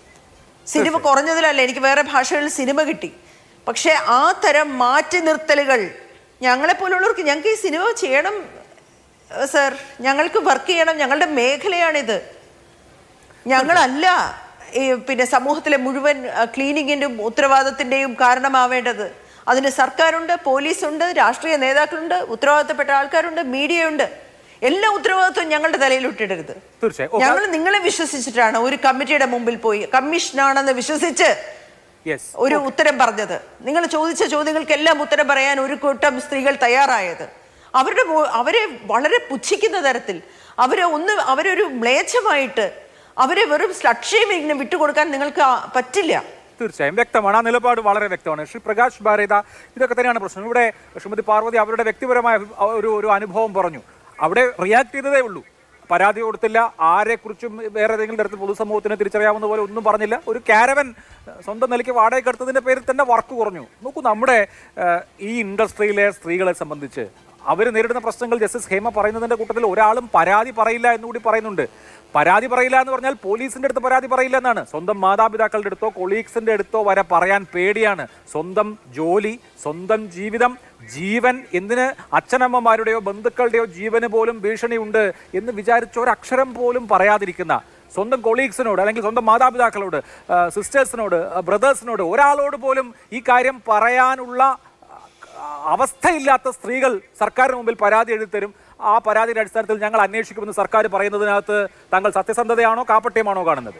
സിനിമ കുറഞ്ഞതിലല്ല എനിക്ക് വേറെ ഭാഷകളിൽ സിനിമ കിട്ടി പക്ഷേ ആ തരം മാറ്റി നിർത്തലുകൾ ഞങ്ങളെപ്പോലുള്ളവർക്ക് ഞങ്ങൾക്ക് ഈ സിനിമ ചെയ്യണം ഏഹ് സർ ഞങ്ങൾക്ക് വർക്ക് ചെയ്യണം ഞങ്ങളുടെ മേഖലയാണിത് ഞങ്ങളല്ല ഈ പിന്നെ സമൂഹത്തിലെ മുഴുവൻ ക്ലീനിങ്ങിൻ്റെയും ഉത്തരവാദിത്തത്തിൻ്റെയും കാരണമാവേണ്ടത് അതിന് സർക്കാരുണ്ട് പോലീസുണ്ട് രാഷ്ട്രീയ നേതാക്കളുണ്ട് ഉത്തരവാദിത്തപ്പെട്ട ആൾക്കാരുണ്ട് മീഡിയയുണ്ട് എല്ലാ ഉത്തരവാദിത്വവും ഞങ്ങളുടെ തലയിൽ ഇട്ടിടരുത് തീർച്ചയായും ഓക്കെ ഞങ്ങൾ നിങ്ങളെ വിശ്വസിച്ചിട്ടാണ് ഒരു കമ്മിറ്റിയുടെ മുമ്പിൽ പോയി കമ്മീഷനാണെന്ന് വിശ്വസിച്ച് യെസ് ഒരു ഉത്തരം പറഞ്ഞത് നിങ്ങൾ ചോദിച്ച ചോദ്യങ്ങൾക്കെല്ലാം ഉത്തരം പറയാൻ ഒരു കൂട്ടം സ്ത്രീകൾ തയ്യാറായത് അവരുടെ മു- അവരെ വളരെ പുച്ഛിക്കുന്ന തരത്തിൽ അവരെ ഒന്ന് അവരൊരു മ്ലേച്ഛമായിട്ട് അവരെ വെറും സ്ലക്ഷേമിങ്ങനെ വിട്ടുകൊടുക്കാൻ നിങ്ങൾക്ക് ആ- പറ്റില്ല തീർച്ചയായും വ്യക്തമാണ് ആ നിലപാട് വളരെ വ്യക്തമാണ് ശ്രീ പ്രകാശ് ഭാരത ഇതൊക്കെ തന്നെയാണ് പ്രശ്നം ഇവിടെ ശ്രീമതി പാർവതി അവരുടെ വ്യക്തിപരമായ അഭി- ഒരു ഒരു അനുഭവം പറഞ്ഞു അവിടെ റിയാക്ട് ചെയ്തതേ ഉള്ളൂ പരാതി കൊടുത്തില്ല ആരെക്കുറിച്ചും വേറെ ഏതെങ്കിലും തരത്തിൽ പൊതുസമൂഹത്തിന് തിരിച്ചറിയാവുന്ന പോലെ ഒന്നും പറഞ്ഞില്ല ഒരു കാരവൻ സ്വന്തം നിലയ്ക്ക് വാടകയ്ക്ക് എടുത്തതിന്റെ പേരിൽ തന്നെ വർക്ക് കുറഞ്ഞു നോക്കൂ നമ്മുടെ ഏഹ്, ഈ ഇൻഡസ്ട്രിയിലെ സ്ത്രീകളെ സംബന്ധിച്ച് അവർ നേരിടുന്ന പ്രശ്നങ്ങൾ ജസ്റ്റിസ് ഹേമ പറയുന്നതിന്റെ കൂട്ടത്തിൽ ഒരാളും പരാതി പറയില്ല എന്നുകൂടി പറയുന്നുണ്ട് പരാതി പറയില്ല എന്ന് പറഞ്ഞാൽ പോലീസിന്റെ അടുത്ത് പരാതി പറയില്ല എന്നാണ് സ്വന്തം മാതാപിതാക്കളുടെ അടുത്തോ കൊളീഗ്സിന്റെ അടുത്തോ വരെ പറയാൻ പേടിയാണ് സ്വന്തം ജോലി സ്വന്തം ജീവിതം ജീവൻ എന്തിന് അച്ഛനമ്മമാരുടെയോ ബന്ധുക്കളുടെയോ ജീവന് പോലും ഭീഷണിയുണ്ട് എന്ന് വിചാരിച്ച ഒരക്ഷരം പോലും പറയാതിരിക്കുന്ന സ്വന്തം കൊളീഗ്സിനോട് അല്ലെങ്കിൽ സ്വന്തം മാതാപിതാക്കളോട് സിസ്റ്റേഴ്സിനോട് ബ്രദേഴ്സിനോട് ഒരാളോട് പോലും ഈ കാര്യം പറയാനുള്ള അവസ്ഥയില്ലാത്ത സ്ത്രീകൾ സർക്കാരിന് മുമ്പിൽ പരാതി എഴുതി തരും ആ പരാതിയുടെ അടിസ്ഥാനത്തിൽ ഞങ്ങൾ അന്വേഷിക്കുമെന്ന് സർക്കാർ പറയുന്നതിനകത്ത് താങ്കൾ സത്യസന്ധതയാണോ കാപ്പട്യമാണോ കാണുന്നത്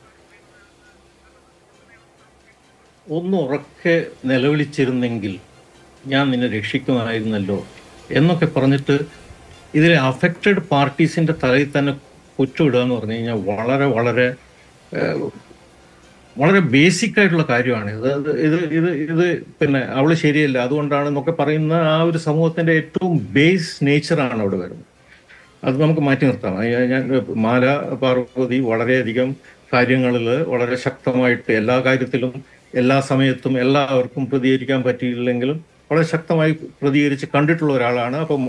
ഒന്ന് ഉറക്കെ നിലവിളിച്ചിരുന്നെങ്കിൽ ഞാൻ നിന്നെ രക്ഷിക്കുമായിരുന്നല്ലോ എന്നൊക്കെ പറഞ്ഞിട്ട് ഇതിലെ അഫക്റ്റഡ് പാർട്ടീസിന്റെ തലയിൽ തന്നെ കൊച്ചുവിടുക എന്ന് പറഞ്ഞു കഴിഞ്ഞാൽ വളരെ വളരെ ഏഹ്, വളരെ ബേസിക് ആയിട്ടുള്ള കാര്യമാണ് ഇത് ഇത് ഇത് ഇത് ഇത് പിന്നെ അവള് ശരിയല്ല അതുകൊണ്ടാണ് എന്നൊക്കെ പറയുന്ന ആ ഒരു സമൂഹത്തിന്റെ ഏറ്റവും ബേസ് നേച്ചറാണ് അവിടെ വരുന്നത് അത് നമുക്ക് മാറ്റി നിർത്താം അത് ഞാൻ മാല പാർവതി വളരെയധികം കാര്യങ്ങളിൽ വളരെ ശക്തമായിട്ട് എല്ലാ കാര്യത്തിലും എല്ലാ സമയത്തും എല്ലാവർക്കും പ്രതികരിക്കാൻ പറ്റിയില്ലെങ്കിലും വളരെ ശക്തമായി പ്രതികരിച്ച് കണ്ടിട്ടുള്ള ഒരാളാണ് അപ്പം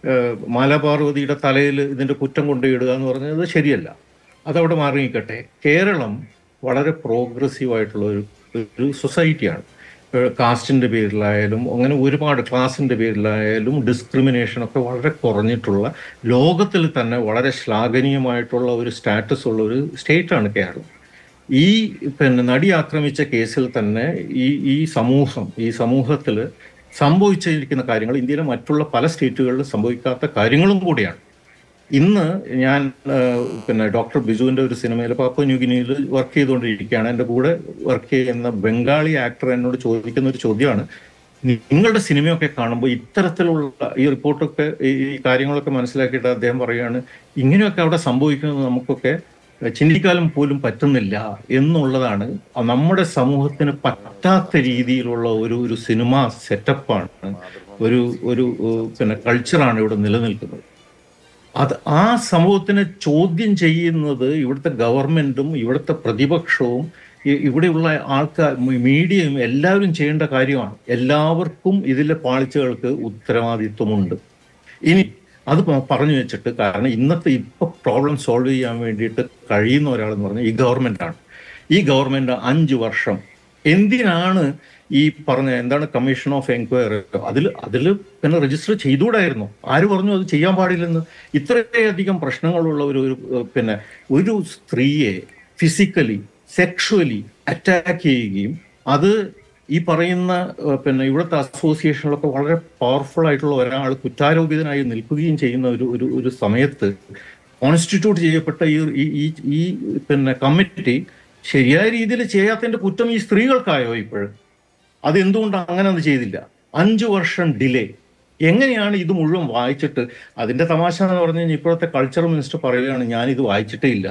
ഏഹ്, മാലാപാർവതിയുടെ തലയിൽ ഇതിന്റെ കുറ്റം കൊണ്ടുപോയിടുക എന്ന് പറഞ്ഞത് ശരിയല്ല അതവിടെ മാറി നിൽക്കട്ടെ കേരളം വളരെ പ്രോഗ്രസീവ് ആയിട്ടുള്ള ഒരു ഒരു സൊസൈറ്റിയാണ് കാസ്റ്റിന്റെ പേരിലായാലും അങ്ങനെ ഒരുപാട് ക്ലാസിന്റെ പേരിലായാലും ഡിസ്ക്രിമിനേഷൻ ഒക്കെ വളരെ കുറഞ്ഞിട്ടുള്ള ലോകത്തിൽ തന്നെ വളരെ ശ്ലാഘനീയമായിട്ടുള്ള ഒരു സ്റ്റാറ്റസ് ഉള്ള ഒരു സ്റ്റേറ്റാണ് കേരളം ഈ പിന്നെ നടി ആക്രമിച്ച കേസിൽ തന്നെ ഈ ഈ സമൂഹം ഈ സമൂഹത്തിൽ സംഭവിച്ചിരിക്കുന്ന കാര്യങ്ങൾ ഇന്ത്യയിലെ മറ്റുള്ള പല സ്റ്റേറ്റുകളിലും സംഭവിക്കാത്ത കാര്യങ്ങളും കൂടിയാണ് ഇന്ന് ഞാൻ ആ, പിന്നെ ഡോക്ടർ ബിജുവിന്റെ ഒരു സിനിമയിൽ പാപ്പ ന്യൂഗിനിയിൽ വർക്ക് ചെയ്തുകൊണ്ടിരിക്കുകയാണ് എൻ്റെ കൂടെ വർക്ക് ചെയ്യുന്ന ബംഗാളി ആക്ടർ എന്നോട് ചോദിക്കുന്ന ഒരു ചോദ്യമാണ് നിങ്ങളുടെ സിനിമയൊക്കെ കാണുമ്പോൾ ഇത്തരത്തിലുള്ള ഈ റിപ്പോർട്ടൊക്കെ ഈ ഈ കാര്യങ്ങളൊക്കെ മനസ്സിലാക്കിയിട്ട് അദ്ദേഹം പറയുകയാണ് ഇങ്ങനെയൊക്കെ അവിടെ സംഭവിക്കുന്നത് നമുക്കൊക്കെ ചിന്തിക്കാനും പോലും പറ്റുന്നില്ല എന്നുള്ളതാണ് നമ്മുടെ സമൂഹത്തിന് പറ്റാത്ത രീതിയിലുള്ള ഒരു ഒരു സിനിമ സെറ്റപ്പാണ് ഒരു ഒരു ഏഹ്, പിന്നെ കൾച്ചറാണ് ഇവിടെ നിലനിൽക്കുന്നത് അത് ആ സമൂഹത്തിനെ ചോദ്യം ചെയ്യുന്നത് ഇവിടുത്തെ ഗവൺമെന്റും ഇവിടുത്തെ പ്രതിപക്ഷവും ഇ- ഇവിടെയുള്ള ആൾക്കാർ മീഡിയയും എല്ലാവരും ചെയ്യേണ്ട കാര്യമാണ് എല്ലാവർക്കും ഇതിലെ പാളിച്ചകൾക്ക് ഉത്തരവാദിത്വമുണ്ട് ഇനി അത് പ- പറഞ്ഞു വെച്ചിട്ട് കാരണം ഇന്നത്തെ ഇപ്പൊ പ്രോബ്ലം സോൾവ് ചെയ്യാൻ വേണ്ടിയിട്ട് കഴിയുന്ന ഒരാളെന്ന് പറഞ്ഞാൽ ഈ ഗവൺമെന്റാണ് ഈ ഗവൺമെന്റ് അഞ്ച് വർഷം എന്തിനാണ് ഈ പറഞ്ഞ എന്താണ് കമ്മീഷൻ ഓഫ് എൻക്വയറി അതിൽ അതിൽ പിന്നെ രജിസ്റ്റർ ചെയ്തുകൂടായിരുന്നു ആര് പറഞ്ഞു അത് ചെയ്യാൻ പാടില്ലെന്ന് ഇത്രയധികം പ്രശ്നങ്ങളുള്ള ഒരു ഒരു, ഏഹ്, പിന്നെ ഒരു സ്ത്രീയെ ഫിസിക്കലി സെക്ഷുവലി അറ്റാക്ക് ചെയ്യുകയും അത് ഈ പറയുന്ന ഏഹ്, പിന്നെ ഇവിടുത്തെ അസോസിയേഷനിലൊക്കെ വളരെ പവർഫുൾ ആയിട്ടുള്ള ഒരാൾ കുറ്റാരോപിതനായി നിൽക്കുകയും ചെയ്യുന്ന ഒരു ഒരു ഒരു സമയത്ത് കോൺസ്റ്റിറ്റ്യൂട്ട് ചെയ്യപ്പെട്ട ഈ ഈ- ഈ ഈ പിന്നെ കമ്മിറ്റി ശരിയായ രീതിയിൽ ചെയ്യാത്തതിന്റെ കുറ്റം ഈ സ്ത്രീകൾക്കായോ ഇപ്പോഴും അത് എന്തുകൊണ്ട് അങ്ങനെ ഒന്നും ചെയ്തില്ല അഞ്ചു വർഷം ഡിലേ എങ്ങനെയാണ് ഇത് മുഴുവൻ വായിച്ചിട്ട് അതിന്റെ തമാശ എന്ന് പറഞ്ഞു കഴിഞ്ഞാൽ ഇപ്പോഴത്തെ കൾച്ചർ മിനിസ്റ്റർ പറയുകയാണ് ഞാൻ ഇത് വായിച്ചിട്ടേ ഇല്ല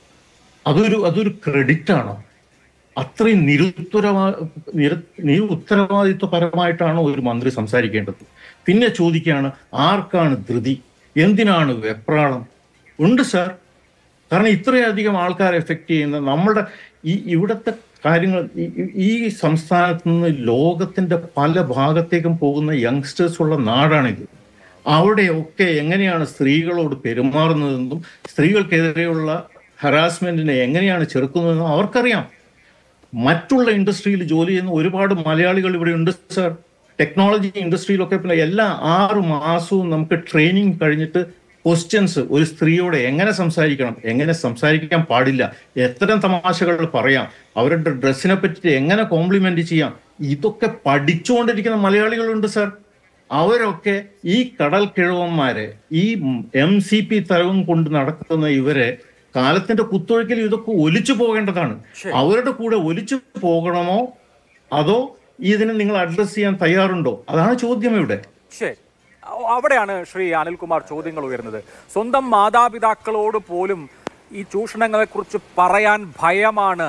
അതൊരു അതൊരു ക്രെഡിറ്റ് ആണോ അത്രയും നിരുത്തരവാ നിര നിരുത്തരവാദിത്വപരമായിട്ടാണ് ഒരു മന്ത്രി സംസാരിക്കേണ്ടത് പിന്നെ ചോദിക്കുകയാണ് ആർക്കാണ് ധൃതി എന്തിനാണ് വെപ്രാളം ഉണ്ട് സാർ കാരണം ഇത്രയധികം ആൾക്കാരെ എഫക്റ്റ് ചെയ്യുന്ന നമ്മുടെ ഈ ഇവിടുത്തെ കാര്യങ്ങൾ ഈ- ഈ- ഈ സംസ്ഥാനത്ത് നിന്ന് ലോകത്തിന്റെ പല ഭാഗത്തേക്കും പോകുന്ന യങ്സ്റ്റേഴ്സ് ഉള്ള നാടാണിത് അവിടെയൊക്കെ എങ്ങനെയാണ് സ്ത്രീകളോട് പെരുമാറുന്നതെന്നും സ്ത്രീകൾക്കെതിരെയുള്ള ഹറാസ്മെന്റിനെ എങ്ങനെയാണ് ചെറുക്കുന്നതെന്നും അവർക്കറിയാം മറ്റുള്ള ഇൻഡസ്ട്രിയിൽ ജോലി ചെയ്യുന്ന ഒരുപാട് മലയാളികൾ ഇവിടെ ഉണ്ട് സർ ടെക്നോളജി ഇൻഡസ്ട്രിയിലൊക്കെ പിന്നെ എല്ലാ ആറ് മാസവും നമുക്ക് ട്രെയിനിങ് കഴിഞ്ഞിട്ട് ക്വസ്റ്റ്യൻസ് ഒരു സ്ത്രീയോട് എങ്ങനെ സംസാരിക്കണം എങ്ങനെ സംസാരിക്കാൻ പാടില്ല എത്തരം തമാശകൾ പറയാം അവരുടെ ഡ്രസ്സിനെ പറ്റി എങ്ങനെ കോംപ്ലിമെന്റ് ചെയ്യാം ഇതൊക്കെ പഠിച്ചുകൊണ്ടിരിക്കുന്ന മലയാളികളുണ്ട് സർ അവരൊക്കെ ഈ കടൽ കിഴവന്മാരെ ഈ എം സി പി തരവും കൊണ്ട് നടക്കുന്ന ഇവരെ കാലത്തിന്റെ കുത്തൊഴുക്കിൽ ഇതൊക്കെ ഒലിച്ചു പോകേണ്ടതാണ് അവരുടെ കൂടെ ഒലിച്ചു പോകണമോ അതോ ഇതിനെ നിങ്ങൾ അഡ്രസ് ചെയ്യാൻ തയ്യാറുണ്ടോ അതാണ് ചോദ്യം ഇവിടെ ശരി അ- അവിടെയാണ് ശ്രീ അനിൽകുമാർ ചോദ്യങ്ങൾ ഉയർന്നത് സ്വന്തം മാതാപിതാക്കളോട് പോലും ഈ ചൂഷണങ്ങളെക്കുറിച്ച് പറയാൻ ഭയമാണ്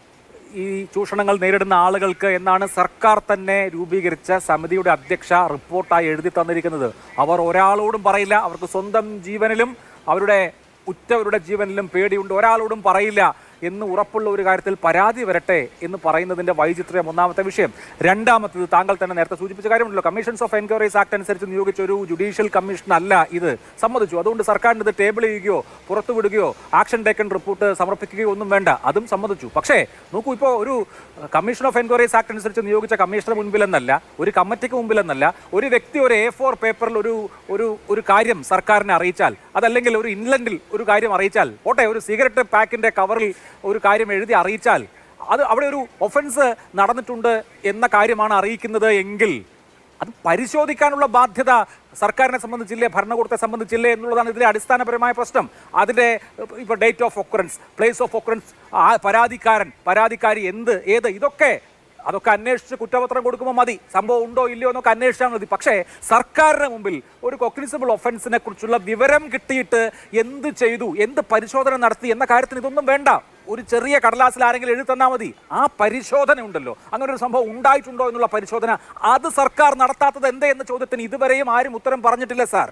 ഈ ചൂഷണങ്ങൾ നേരിടുന്ന ആളുകൾക്ക് എന്നാണ് സർക്കാർ തന്നെ രൂപീകരിച്ച സമിതിയുടെ അധ്യക്ഷ റിപ്പോർട്ടായി എഴുതി തന്നിരിക്കുന്നത് അവർ ഒരാളോടും പറയില്ല അവർക്ക് സ്വന്തം ജീവനിലും അവരുടെ ഉറ്റവരുടെ ജീവനിലും പേടിയുണ്ട് ഒരാളോടും പറയില്ല എന്ന് ഉറപ്പുള്ള ഒരു കാര്യത്തിൽ പരാതി വരട്ടെ എന്ന് പറയുന്നതിന്റെ വൈചിത്ര്യം ഒന്നാമത്തെ വിഷയം രണ്ടാമത്തത് താങ്കൾ തന്നെ നേരത്തെ സൂചിപ്പിച്ച കാര്യമുണ്ടല്ലോ കമ്മീഷൻസ് ഓഫ് എൻക്വയറീസ് ആക്ട് അനുസരിച്ച് നിയോഗിച്ച ഒരു ജുഡീഷ്യൽ കമ്മീഷൻ അല്ല ഇത് സമ്മതിച്ചു അതുകൊണ്ട് സർക്കാരിന് ഇത് ടേബിൾ ചെയ്യുകയോ പുറത്തുവിടുകയോ ആക്ഷൻ ടേക്കൺ റിപ്പോർട്ട് സമർപ്പിക്കുകയോ ഒന്നും വേണ്ട അതും സമ്മതിച്ചു പക്ഷേ നോക്കൂ ഇപ്പോൾ ഒരു കമ്മീഷൻ ഓഫ് എൻക്വയറീസ് ആക്ട് അനുസരിച്ച് നിയോഗിച്ച കമ്മീഷണർ മുൻപിലെന്നല്ല ഒരു കമ്മിറ്റിക്ക് മുമ്പിലെന്നല്ല ഒരു വ്യക്തി ഒരു എ ഫോർ പേപ്പറിൽ ഒരു ഒരു ഒരു കാര്യം സർക്കാരിനെ അറിയിച്ചാൽ അതല്ലെങ്കിൽ ഒരു ഇൻലൻഡിൽ ഒരു കാര്യം അറിയിച്ചാൽ പോട്ടെ ഒരു സിഗരറ്റ് പാക്കിന്റെ കവറിൽ ഒരു കാര്യം എഴുതി അറിയിച്ചാൽ അത് അവിടെ ഒരു ഒഫൻസ് നടന്നിട്ടുണ്ട് എന്ന കാര്യമാണ് അറിയിക്കുന്നത് എങ്കിൽ അത് പരിശോധിക്കാനുള്ള ബാധ്യത സർക്കാരിനെ സംബന്ധിച്ചില്ലേ ഭരണകൂടത്തെ സംബന്ധിച്ചില്ലേ എന്നുള്ളതാണ് ഇതിലെ അടിസ്ഥാനപരമായ പ്രശ്നം അതിന്റെ ഇപ്പൊ date of occurrence place of occurrence ആ പരാതിക്കാരൻ പരാതിക്കാരി എന്ത് ഏത് ഇതൊക്കെ അതൊക്കെ അന്വേഷിച്ച് കുറ്റപത്രം കൊടുക്കുമ്പോൾ മതി സംഭവം ഉണ്ടോ ഇല്ലയോ എന്നൊക്കെ അന്വേഷിച്ചാൽ മതി പക്ഷേ സർക്കാരിന് മുമ്പിൽ ഒരു കൊഗ്നിസിബിൾ ഒഫൻസിനെ കുറിച്ചുള്ള വിവരം കിട്ടിയിട്ട് എന്ത് ചെയ്തു എന്ത് പരിശോധന നടത്തി എന്ന കാര്യത്തിന് ഇതൊന്നും വേണ്ട ഒരു ചെറിയ കടലാസിൽ ആരെങ്കിലും എഴുതി തന്നാൽ മതി ആ പരിശോധന ഉണ്ടല്ലോ അങ്ങനെ ഒരു സംഭവം ഉണ്ടായിട്ടുണ്ടോ എന്നുള്ള പരിശോധന അത് സർക്കാർ നടത്താത്തത് എന്തേ എന്ന ചോദ്യത്തിന് ഇതുവരെയും ആരും ഉത്തരം പറഞ്ഞിട്ടില്ല സാർ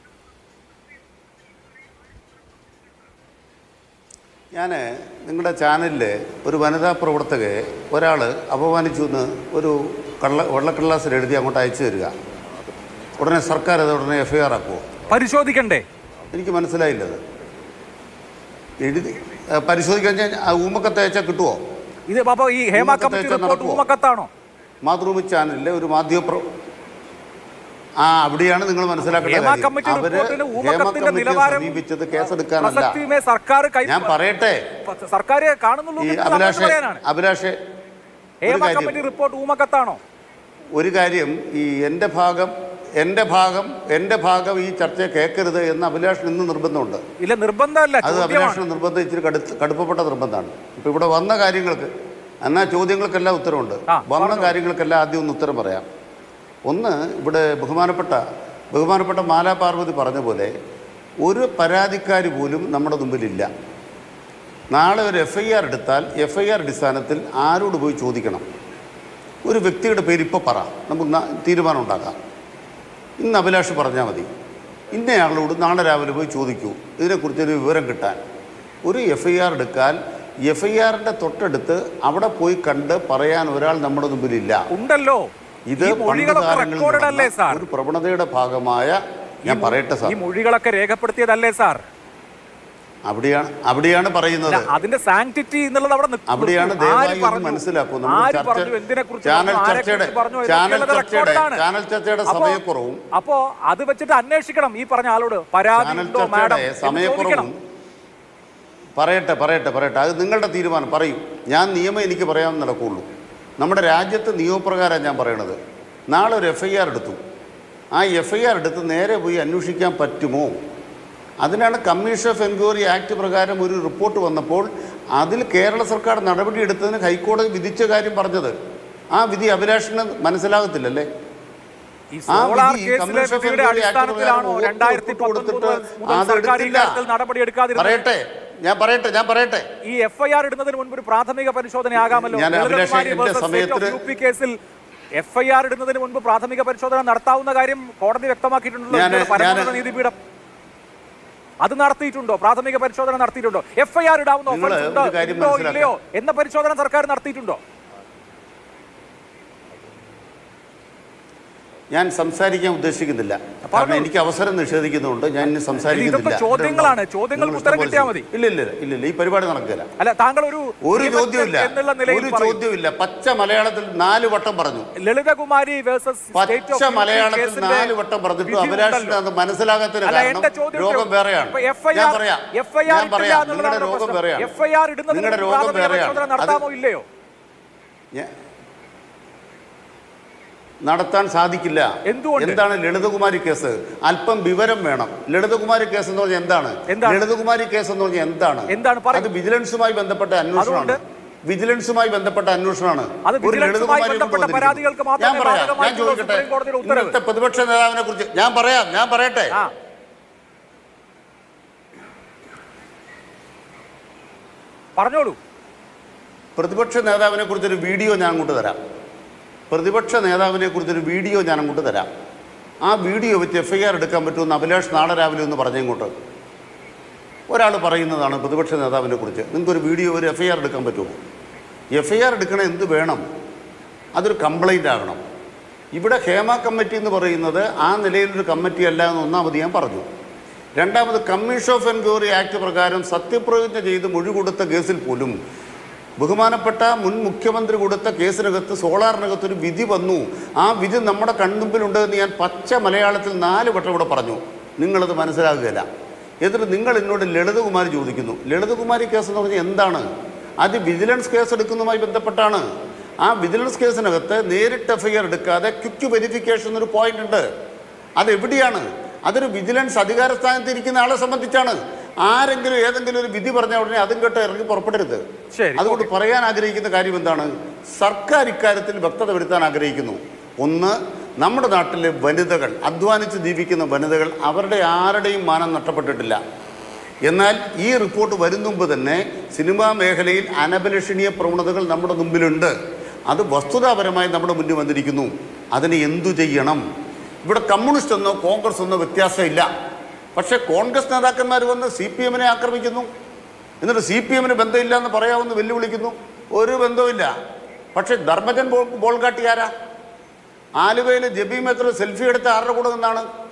ഞാൻ നിങ്ങളുടെ ചാനലിൽ ഒരു വനിതാ പ്രവർത്തകയെ ഒരാൾ അപമാനിച്ചു എന്ന് ഒരു കള്ള വെള്ളക്കടലാസിൽ എഴുതി അങ്ങോട്ട് അയച്ചു തരിക ഉടനെ സർക്കാർ അത് ഉടനെ എഫ് ഐ ആർ ആക്കുമോ പരിശോധിക്കണ്ടേ എനിക്ക് മനസ്സിലായില്ലത് എഴുതി ആ, പരിശോധിക്കാൻ ഞാൻ ആ ഊമക്കത്ത് അയച്ചാൽ കിട്ടുമോ ഇത് അപ്പൊ ഈ ഹേമ ഊമക്കത്ത് കമ്മിറ്റി അയച്ചാൽ റിപ്പോർട്ട് നടക്കുവോ? ഊമക്കത്താണോ മാതൃഭൂമി ചാനലിലെ ഒരു മാധ്യമപ്ര ആ അവിടെയാണ് നിങ്ങൾ മനസ്സിലാക്കേണ്ട ഹേമ കാര്യം. കമ്മിറ്റി അവര് റിപ്പോർട്ടിന് ഹേമ ഊമക്കത്തിന്റെ കമ്മിറ്റിയെ നിലവാരം സമീപിച്ചത് കേസെടുക്കാനല്ല പ്രസക്തിയുമേ സർക്കാർ കൈ ഞാൻ പറയട്ടെ സർക്കാർ കാണുന്നുള്ളൂ ഈ എന്ന് അഭിലാഷെ പറയാനാണ് അഭിലാഷെ ഒരു ഹേമ കാര്യം കമ്മിറ്റി റിപ്പോർട്ട് ഊമക്കത്താണോ ഒരു കാര്യം ഈ എൻ്റെ ഭാഗം എൻ്റെ ഭാഗം എൻ്റെ ഭാഗം ഈ ചർച്ച കേൾക്കരുത് എന്ന് അഭിലാഷിന് ഇന്ന് നിർബന്ധമുണ്ട് ഇല്ല നിർബന്ധമല്ല അത് ചോദ്യമാണ് അഭിലാഷിന് നിർബന്ധം ഇച്ചിരി കടുത്ത് കടുപ്പപ്പെട്ട നിർബന്ധമാണ് ഇപ്പൊ ഇവിടെ വന്ന കാര്യങ്ങൾക്ക് എന്നാ ചോദ്യങ്ങൾക്കെല്ലാം ഉത്തരവുണ്ട് ആ, വന്ന കാര്യങ്ങൾക്കെല്ലാം ആദ്യം ഒന്ന് ഉത്തരം പറയാം ഒന്ന് ഇവിടെ ബഹുമാനപ്പെട്ട ബഹുമാനപ്പെട്ട മാലാ പാർവതി പറഞ്ഞ പോലെ ഒരു പരാതിക്കാരി പോലും നമ്മുടെ മുമ്പിലില്ല നാളെ ഒരു എഫ് ഐ ആർ എടുത്താൽ എഫ് ഐ ആർ അടിസ്ഥാനത്തിൽ ആരോട് പോയി ചോദിക്കണം ഒരു വ്യക്തിയുടെ പേര് ഇപ്പോൾ പറ നമുക്ക് ന- തീരുമാനം ഉണ്ടാക്കാം ഇന്ന് അഭിലാഷ് പറഞ്ഞാൽ മതി ഇന്നയാളോട് നാളെ രാവിലെ പോയി ചോദിക്കൂ ഇതിനെക്കുറിച്ചൊരു വിവരം കിട്ടാൻ ഒരു എഫ് ഐ ആർ എടുക്കാൻ എഫ് ഐ ആറിൻ്റെ തൊട്ടടുത്ത് അവിടെ പോയി കണ്ട് പറയാൻ ഒരാൾ നമ്മുടെ മുമ്പിലില്ല ഉണ്ടല്ലോ ഇത് ഈ പണ്ട് മൊഴികളൊക്കെ കാലങ്ങളിൽ റെക്കോർഡ് അല്ലേ നടന്ന സാർ ഒരു പ്രവണതയുടെ ഭാഗമായ ഞാൻ പറയട്ടെ സാർ ഈ മൊഴികളൊക്കെ രേഖപ്പെടുത്തിയതല്ലേ സാർ അവിടെയാണ് അവിടെയാണ് പറയുന്നത് അല്ല, അതിന്റെ സാങ്ക്ടിറ്റി എന്നുള്ളത് അവിടെ നിൽക്കുന്നു. അവിടെയാണ് ആര് ദയവായി ഒന്ന് പറഞ്ഞു? മനസ്സിലാക്കൂ നമ്മൾ ആര് ചർച്ച പറഞ്ഞു എന്തിനെക്കുറിച്ച് ചാനൽ പറഞ്ഞു? ചർച്ചയുടെ ആരെക്കുറിച്ച് പറഞ്ഞു ചാനൽ എന്നൊക്കെയുള്ളത് ചർച്ചയുടെ റെക്കോർഡാണ്. ചാനൽ ചർച്ചയുടെ അപ്പോ- സമയക്കുറവും അപ്പോ അത് വെച്ചിട്ട് അന്വേഷിക്കണം ഈ പറഞ്ഞ ആളോട് പരാതി ചാനൽ ഉണ്ടോ മാഡം ചർച്ചയുടെ എന്ന് സമയക്കുറവും ചോദിക്കണം. പറയട്ടെ പറയട്ടെ പറയട്ടെ അത് നിങ്ങളുടെ തീരുമാനം പറയും ഞാൻ നിയമം എനിക്ക് പറയാൻ നടക്കുള്ളൂ നമ്മുടെ രാജ്യത്ത് നിയമപ്രകാരം ഞാൻ പറയണത് നാളെ ഒരു എഫ് ഐ ആർ എടുത്തു ആ എഫ് ഐ ആർ എടുത്ത് നേരെ പോയി അന്വേഷിക്കാൻ പറ്റുമോ അതിനാണ് കമ്മീഷൻ ഓഫ് എൻക്വയറി ആക്ട് പ്രകാരം ഒരു റിപ്പോർട്ട് വന്നപ്പോൾ അതിൽ കേരള സർക്കാർ നടപടിയെടുത്തതിന് ഹൈക്കോടതി വിധിച്ച കാര്യം പറഞ്ഞത് ആ വിധി അഭിലാഷിന് മനസ്സിലാകത്തില്ലല്ലേ ഈ ആ സോളാർ വിധി കേസിലെ കമ്മീഷൻ ഓഫ് വിധിയുടെ എൻക്വയറി ആക്ട് അടിസ്ഥാനത്തിലാണോ പ്രകാരം രണ്ടായിരത്തി ഒപ്പിട്ട് കൊടുത്തിട്ട് മുതൽ അത് സർക്കാർ ഈ എടുത്തില്ല. കാര്യത്തിൽ നടപടിയെടുക്കാതിരുന്നത് പറയട്ടെ ഞാൻ പറയട്ടെ ഞാൻ പറയട്ടെ ഈ എഫ് ഐ ആർ ഇടുന്നതിന് മുൻപ് ഒരു പ്രാഥമിക പരിശോധനയാകാമല്ലോ ഞാൻ അഭിലാഷേ, ലളിതകുമാരി എന്റെ versus state of സമയത്തിന് UP കേസിൽ എഫ് ഐ ആർ ഇടുന്നതിന് മുൻപ് പ്രാഥമിക പരിശോധന നടത്താവുന്ന കാര്യം കോടതി വ്യക്തമാക്കിയിട്ടുണ്ടല്ലോ ഞാന്- ഇന്ത്യയുടെ പരമോന്നത ഞാന് നീതിപീഠം അത് നടത്തിയിട്ടുണ്ടോ പ്രാഥമിക പരിശോധന നടത്തിയിട്ടുണ്ടോ എഫ് ഐ ആർ ഇടാവുന്ന നിങ്ങള് offence ഉണ്ടോ ഒരു കാര്യം ഉണ്ടോ മനസ്സിലാക്കുക. ഇല്ലയോ എന്ന പരിശോധന സർക്കാർ നടത്തിയിട്ടുണ്ടോ ഞാൻ സംസാരിക്കാൻ ഉദ്ദേശിക്കുന്നില്ല കാരണം എനിക്ക് അവസരം നിഷേധിക്കുന്നുണ്ട് ഞാൻ ഇനി സംസാരിക്കുന്നില്ല ഇതൊക്കെ ചോദ്യങ്ങളാണ്. ചോദ്യങ്ങൾക്ക് നിങ്ങൾ ഉത്തരം ഇഷ്ടംപോലെ കിട്ടിയാൽ മതി. ഇല്ല ഇല്ല ഇല്ല ഇല്ല ഈ പരിപാടി നടക്കില്ല അല്ല താങ്കൾ ഒരു ഒരു നിയമജ്ഞൻ ചോദ്യമില്ല എന്നുള്ള നിലയിൽ ഒരു പറയൂ. ചോദ്യമില്ല പച്ച മലയാളത്തിൽ നാല് വട്ടം പറഞ്ഞു ലളിതകുമാരി വേഴ്സസ് സ്റ്റേറ്റ് പച്ച ഓഫ് മലയാളത്തിൽ കേസിന്റെ നാല് വട്ടം പറഞ്ഞിട്ട് വിധി അഭിലാഷിന് ഉണ്ടല്ലോ. അത് മനസ്സിലാകാത്തതിന് അല്ല, കാരണം എന്റെ ചോദ്യം രോഗം വേറെയാണ് ഇപ്പൊ FIR ഞാൻ പറയാം FIR ഞാൻ ഇട്ടില്ല പറയാം എന്നുള്ളതാണ് നിങ്ങളുടെ രോഗം പ്രശ്നം. വേറെയാണ് FIR ഇടുന്നതിന് നിങ്ങളുടെ മുൻപ് രോഗം പ്രാഥമിക വേറെയാണ് പരിശോധന നടത്താമോ അത് ഇല്ലയോ ഞാൻ- നടത്താൻ സാധിക്കില്ല എന്തുകൊണ്ട്? എന്താണ് ലളിതകുമാരി കേസ് അല്പം വിവരം വേണം ലളിതകുമാരി കേസ് എന്ന് പറഞ്ഞാൽ എന്താണ് എന്താണ്? ലളിതകുമാരി കേസ് എന്ന് പറഞ്ഞാൽ എന്താണ് എന്താണ്? പറയൂ. അത് വിജിലൻസുമായി ബന്ധപ്പെട്ട അന്വേഷണമാണ് അതുകൊണ്ട്? വിജിലൻസുമായി ബന്ധപ്പെട്ട അന്വേഷണമാണ് അത് ഒരു വിജിലൻസുമായി ലളിതകുമാരിയെ ബന്ധപ്പെട്ട കൊണ്ടുവന്നിരിക്കുന്നു. പരാതികൾക്ക് മാത്രമേ ഞാൻ പറയാം ഞാൻ ബാധകമായിട്ടുള്ളൂ ചോദിക്കട്ടെ സുപ്രീം കോടതിയുടെ ഉത്തരവ്. ഇന്നത്തെ പ്രതിപക്ഷ നേതാവിനെ കുറിച്ച് ഞാൻ പറയാം ഞാൻ പറയട്ടെ ആ പറഞ്ഞോളൂ പ്രതിപക്ഷ നേതാവിനെ കുറിച്ചൊരു വീഡിയോ ഞാൻ അങ്ങോട്ട് തരാം പ്രതിപക്ഷ നേതാവിനെ കുറിച്ചൊരു വീഡിയോ ഞാൻ അങ്ങോട്ട് തരാം ആ വീഡിയോ വെച്ച് എഫ് ഐ ആർ എടുക്കാൻ പറ്റുമെന്ന് അഭിലാഷ് നാളെ രാവിലെ ഒന്ന് പറഞ്ഞിങ്ങോട്ട് ഒരാൾ പറയുന്നതാണ് പ്രതിപക്ഷ നേതാവിനെ കുറിച്ച് നിങ്ങൾക്കൊരു വീഡിയോ ഒരു എഫ് ഐ ആർ എടുക്കാൻ പറ്റുമോ എഫ് ഐ ആർ എടുക്കണ എന്ത് വേണം അതൊരു കംപ്ലൈൻ്റ് ആകണം ഇവിടെ ഹേമ കമ്മിറ്റി എന്ന് പറയുന്നത് ആ നിലയിലൊരു കമ്മിറ്റി അല്ല എന്ന് ഒന്നാമത് ഞാൻ പറഞ്ഞു രണ്ടാമത് കമ്മീഷൻ ഓഫ് എൻക്വയറി ആക്ട് പ്രകാരം സത്യപ്രതിജ്ഞ ചെയ്ത് മൊഴി കൊടുത്ത കേസിൽ പോലും ബഹുമാനപ്പെട്ട മുൻ മുഖ്യമന്ത്രി കൊടുത്ത കേസിനകത്ത് സോളാറിനകത്ത് ഒരു വിധി വന്നു ആ വിധി നമ്മുടെ കൺമുമ്പിലുണ്ടെന്ന് ഞാൻ പച്ച മലയാളത്തിൽ നാല് വട്ടം ഇവിടെ പറഞ്ഞു നിങ്ങളത് മനസ്സിലാകുകയില്ല എന്നിട്ട് നിങ്ങൾ എന്നോട് ലളിതകുമാരി ചോദിക്കുന്നു ലളിതകുമാരി കേസ് എന്ന് പറഞ്ഞാൽ എന്താണ് അത് വിജിലൻസ് കേസ് എടുക്കുന്നതുമായി ബന്ധപ്പെട്ടാണ് ആ വിജിലൻസ് കേസിനകത്ത് നേരിട്ട് എഫ് ഐ ആർ എടുക്കാതെ ക്വിക്ക് വെരിഫിക്കേഷൻ എന്നൊരു പോയിന്റ് ഉണ്ട് അതെവിടെയാണ് അതൊരു വിജിലൻസ് അധികാര സ്ഥാനത്ത് ഇരിക്കുന്ന ആളെ സംബന്ധിച്ചാണ് ആരെങ്കിലും ഏതെങ്കിലും ഒരു വിധി പറഞ്ഞ ഉടനെ അതും കേട്ട് ഇറങ്ങി പുറപ്പെടരുത് ശരി, അതുകൊണ്ട് പറയാൻ ആഗ്രഹിക്കുന്ന കാര്യം എന്താണ് സർക്കാർ ഇക്കാര്യത്തിൽ വ്യക്തത വരുത്താൻ ആഗ്രഹിക്കുന്നു ഒന്ന് നമ്മുടെ നാട്ടിലെ വനിതകൾ അധ്വാനിച്ച് ജീവിക്കുന്ന വനിതകൾ അവരുടെ ആരുടെയും മാനം നഷ്ടപ്പെട്ടിട്ടില്ല എന്നാൽ ഈ റിപ്പോർട്ട് വരും മുമ്പ് തന്നെ സിനിമാ മേഖലയിൽ അനഭിലഷണീയ പ്രവണതകൾ നമ്മുടെ മുമ്പിലുണ്ട് അത് വസ്തുതാപരമായി നമ്മുടെ മുന്നിൽ വന്നിരിക്കുന്നു അതിന് എന്തു ചെയ്യണം ഇവിടെ കമ്മ്യൂണിസ്റ്റ് എന്നോ കോൺഗ്രസ് എന്നോ വ്യത്യാസമില്ല പക്ഷേ കോൺഗ്രസ് നേതാക്കന്മാർ വന്ന് സി പി എമ്മിനെ ആക്രമിക്കുന്നു എന്നിട്ട് സി പി എമ്മിന് ബന്ധമില്ല എന്ന് പറയാമെന്ന് വെല്ലുവിളിക്കുന്നു ഒരു ബന്ധവുമില്ല പക്ഷേ ധർമ്മജൻ ബോൾ ബോൾ കാട്ടിയാരാ ആലുവയിൽ ജബി മെത്ര സെൽഫി എടുത്ത ആരുടെ കൂടെ നിന്നാണ്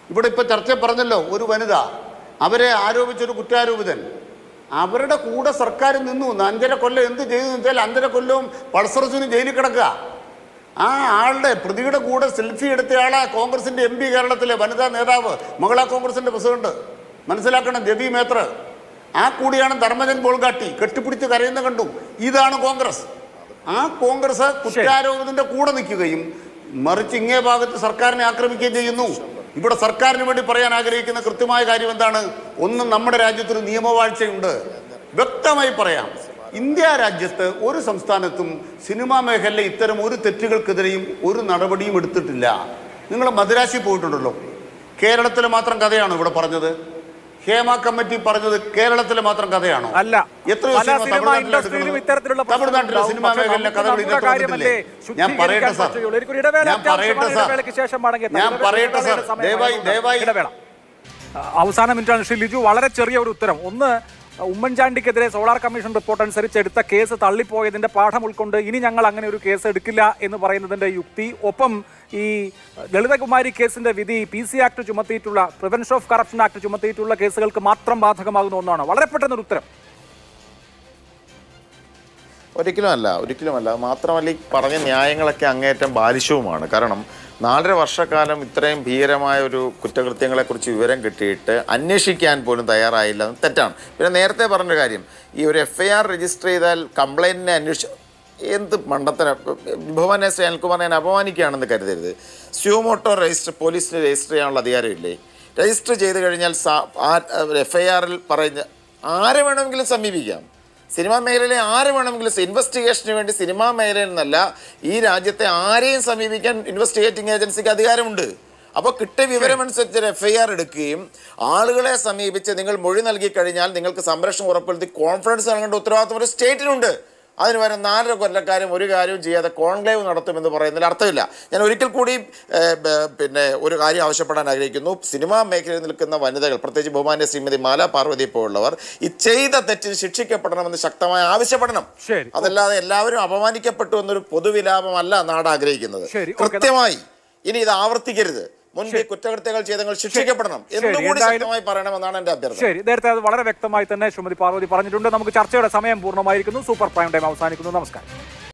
ഇവിടെ ഇപ്പോൾ ചർച്ച പറഞ്ഞല്ലോ ഒരു വനിത അവരെ ആരോപിച്ചൊരു കുറ്റാരോപിതൻ അവരുടെ കൂടെ സർക്കാർ നിന്നു അഞ്ചര കൊല്ലം എന്ത് ചെയ്തു എന്ന് വെച്ചാൽ അഞ്ചര കൊല്ലവും പൾസറസിന് ജയിലിൽ കിടക്കുക ആ ആളുടെ പ്രതിയുടെ കൂടെ സെൽഫി എടുത്തയാളാ കോൺഗ്രസിന്റെ എം പി കേരളത്തിലെ വനിതാ നേതാവ് മഹിളാ കോൺഗ്രസിന്റെ പ്രസിഡന്റ് മനസ്സിലാക്കണം ജബി മേത്ര ആ കൂടിയാണ് ധർമ്മജൻ ബോൾഗാട്ടി കെട്ടിപ്പിടിച്ച് കരയുന്ന കണ്ടു ഇതാണ് കോൺഗ്രസ് ആ കോൺഗ്രസ് കുറ്റാരോപണത്തിന്റെ കൂടെ നിൽക്കുകയും മറിച്ച് ഇങ്ങേ ഭാഗത്ത് സർക്കാരിനെ ആക്രമിക്കുകയും ചെയ്യുന്നു ഇവിടെ സർക്കാരിന് വേണ്ടി പറയാൻ ആഗ്രഹിക്കുന്ന കൃത്യമായ കാര്യം എന്താണ് ഒന്ന് നമ്മുടെ രാജ്യത്തൊരു നിയമവാഴ്ചയുണ്ട് വ്യക്തമായി പറയാം ഇന്ത്യ രാജ്യത്ത് ഒരു സംസ്ഥാനത്തും സിനിമാ മേഖലയിലെ ഇത്തരം ഒരു തെറ്റുകൾക്കെതിരെയും ഒരു നടപടിയും എടുത്തിട്ടില്ല നിങ്ങൾ മദ്രാശി പോയിട്ടുണ്ടല്ലോ കേരളത്തിലെ മാത്രം കഥയാണോ ഇവിടെ പറഞ്ഞത് ഹേമ കമ്മിറ്റി പറഞ്ഞത് കേരളത്തിലെ മാത്രം കഥയാണോ അല്ല എത്രയോ പല സിനിമ സിനിമ തമിഴ്നാട്ടിൽ ഇൻഡസ്ട്രിയിലും എടുക്കുന്നത്? ഇത്തരത്തിലുള്ള തമിഴ്നാട്ടിലെ പ്രശ്നങ്ങൾ സിനിമാ ഉണ്ടാവും. മേഖലയിലെ പക്ഷേ കഥകൾ നമുക്ക് ഇതിനകത്ത് കാര്യമല്ലേ വന്നിട്ടില്ലേ? ഞാൻ പറയട്ടെ ശുദ്ധീകരിക്കാൻ സാർ പറ്റുകയുള്ളൂ. എനിക്കൊരു ഇടവേള ഞാൻ പറയട്ടെ അത്യാവശ്യമാണ്. സാർ ഇടവേളയ്ക്ക് ശേഷം മടങ്ങിയെത്താം. ഞാൻ ഇടവേള- പറയട്ടെ സാർ ഇടവേളയുടെ സമയം ദയവായി ആയതുകൊണ്ട് ദയവായി ഇടവേള അവസാന മിനിറ്റാണ് ശ്രീ ലിജു വളരെ ചെറിയ ഒരു ഉത്തരം ഒന്ന് ഉമ്മൻചാണ്ടിക്കെതിരെ സോളാർ കമ്മീഷൻ റിപ്പോർട്ട് അനുസരിച്ച് എടുത്ത കേസ് തള്ളിപ്പോയതിന്റെ പാഠം ഉൾക്കൊണ്ട് ഇനി ഞങ്ങൾ അങ്ങനെ ഒരു കേസ് എടുക്കില്ല എന്ന് പറയുന്നതിന്റെ യുക്തി ഒപ്പം ഈ ലളിതകുമാരി കേസിന്റെ വിധി പി സി ആക്ട് ചുമത്തിയിട്ടുള്ള പ്രിവെൻഷൻ ഓഫ് കറപ്ഷൻ ആക്ട് ചുമത്തിയിട്ടുള്ള കേസുകൾക്ക് മാത്രം ബാധകമാകുന്ന ഒന്നാണ് വളരെ പെട്ടെന്നൊരു ഉത്തരം ഒരിക്കലും അല്ല ഒരിക്കലും അല്ല മാത്രമല്ല ഈ പറഞ്ഞ ന്യായങ്ങളൊക്കെ അങ്ങേയറ്റം ബാലിശവുമാണ് കാരണം നാലര വർഷക്കാലം ഇത്രയും ഭീകരമായ ഒരു കുറ്റകൃത്യങ്ങളെക്കുറിച്ച് വിവരം കിട്ടിയിട്ട് അന്വേഷിക്കാൻ പോലും തയ്യാറായില്ല എന്ന് തെറ്റാണ് പിന്നെ നേരത്തെ പറഞ്ഞ കാര്യം ഈ ഒരു എഫ് ഐ ആർ രജിസ്റ്റർ ചെയ്താൽ കംപ്ലൈൻറ്റിനെ അന്വേഷിച്ച് എന്ത് മണ്ടത്തര ഭവാനെ അനിൽകുമാറിനെ ഞാൻ അപമാനിക്കുകയാണെന്ന് കരുതരുത് സ്യൂമോട്ടോ രജിസ്റ്റർ പോലീസിന് രജിസ്റ്റർ ചെയ്യാനുള്ള അധികാരമില്ലേ രജിസ്റ്റർ ചെയ്ത് കഴിഞ്ഞാൽ എഫ് ഐ ആറിൽ പറയുന്ന ആരെ വേണമെങ്കിലും സമീപിക്കാം സിനിമാ മേഖലയിലെ ആരെ വേണമെങ്കിലും ഇൻവെസ്റ്റിഗേഷന് വേണ്ടി സിനിമാ മേഖലയിൽ നിന്നല്ല ഈ രാജ്യത്തെ ആരെയും സമീപിക്കാൻ ഇൻവെസ്റ്റിഗേറ്റിംഗ് ഏജൻസിക്ക് അധികാരമുണ്ട് അപ്പോൾ കിട്ടിയ വിവരമനുസരിച്ച് ഒരു എഫ് ഐ ആർ എടുക്കുകയും ആളുകളെ സമീപിച്ച് നിങ്ങൾ മൊഴി നൽകി കഴിഞ്ഞാൽ നിങ്ങൾക്ക് സംരക്ഷണം ഉറപ്പുവരുത്തി കോൺഫിഡൻസ് നൽകേണ്ട ഉത്തരവാദിത്വം ഒരു സ്റ്റേറ്റിനുണ്ട് അതിന് വരെ നാലര കൊല്ലക്കാരും ഒരു കാര്യവും ചെയ്യാതെ കോൺക്ലേവ് നടത്തുമെന്ന് പറയുന്നതിൽ അർത്ഥമില്ല ഞാൻ ഒരിക്കൽ കൂടി ഏഹ്, ബ- പിന്നെ ഒരു കാര്യം ആവശ്യപ്പെടാൻ ആഗ്രഹിക്കുന്നു സിനിമാ മേഖലയിൽ നിൽക്കുന്ന വനിതകൾ പ്രത്യേകിച്ച് ബഹുമാന്യ ശ്രീമതി മാല പാർവതി പോലുള്ളവർ ഈ ചെയ്ത തെറ്റിന് ശിക്ഷിക്കപ്പെടണമെന്ന് ശക്തമായി ആവശ്യപ്പെടണം ശരി. അതല്ലാതെ എല്ലാവരും അപമാനിക്കപ്പെട്ടു എന്നൊരു പൊതുവിലാപമല്ല നാട് ആഗ്രഹിക്കുന്നത് ശരി, ഓക്കേ. കൃത്യമായി ഇനി ഇത് ആവർത്തിക്കരുത് മുൻപ് ഈ കുറ്റകൃത്യങ്ങൾ ചെയ്തങ്ങൾ ശിക്ഷിക്കപ്പെടണം ശരി, എന്നുകൂടി എന്തായാലും- ശക്തമായി പറയണമെന്നാണ് എന്റെ അഭ്യർത്ഥന ശരി നേരത്തെ അത് വളരെ വ്യക്തമായി തന്നെ ശ്രീമതി പാർവതി പറഞ്ഞിട്ടുണ്ട് നമുക്ക് ചർച്ചയുടെ സമയം പൂർണ്ണമായിരിക്കുന്നു സൂപ്പർ പ്രൈം ടൈം അവസാനിക്കുന്നു നമസ്കാരം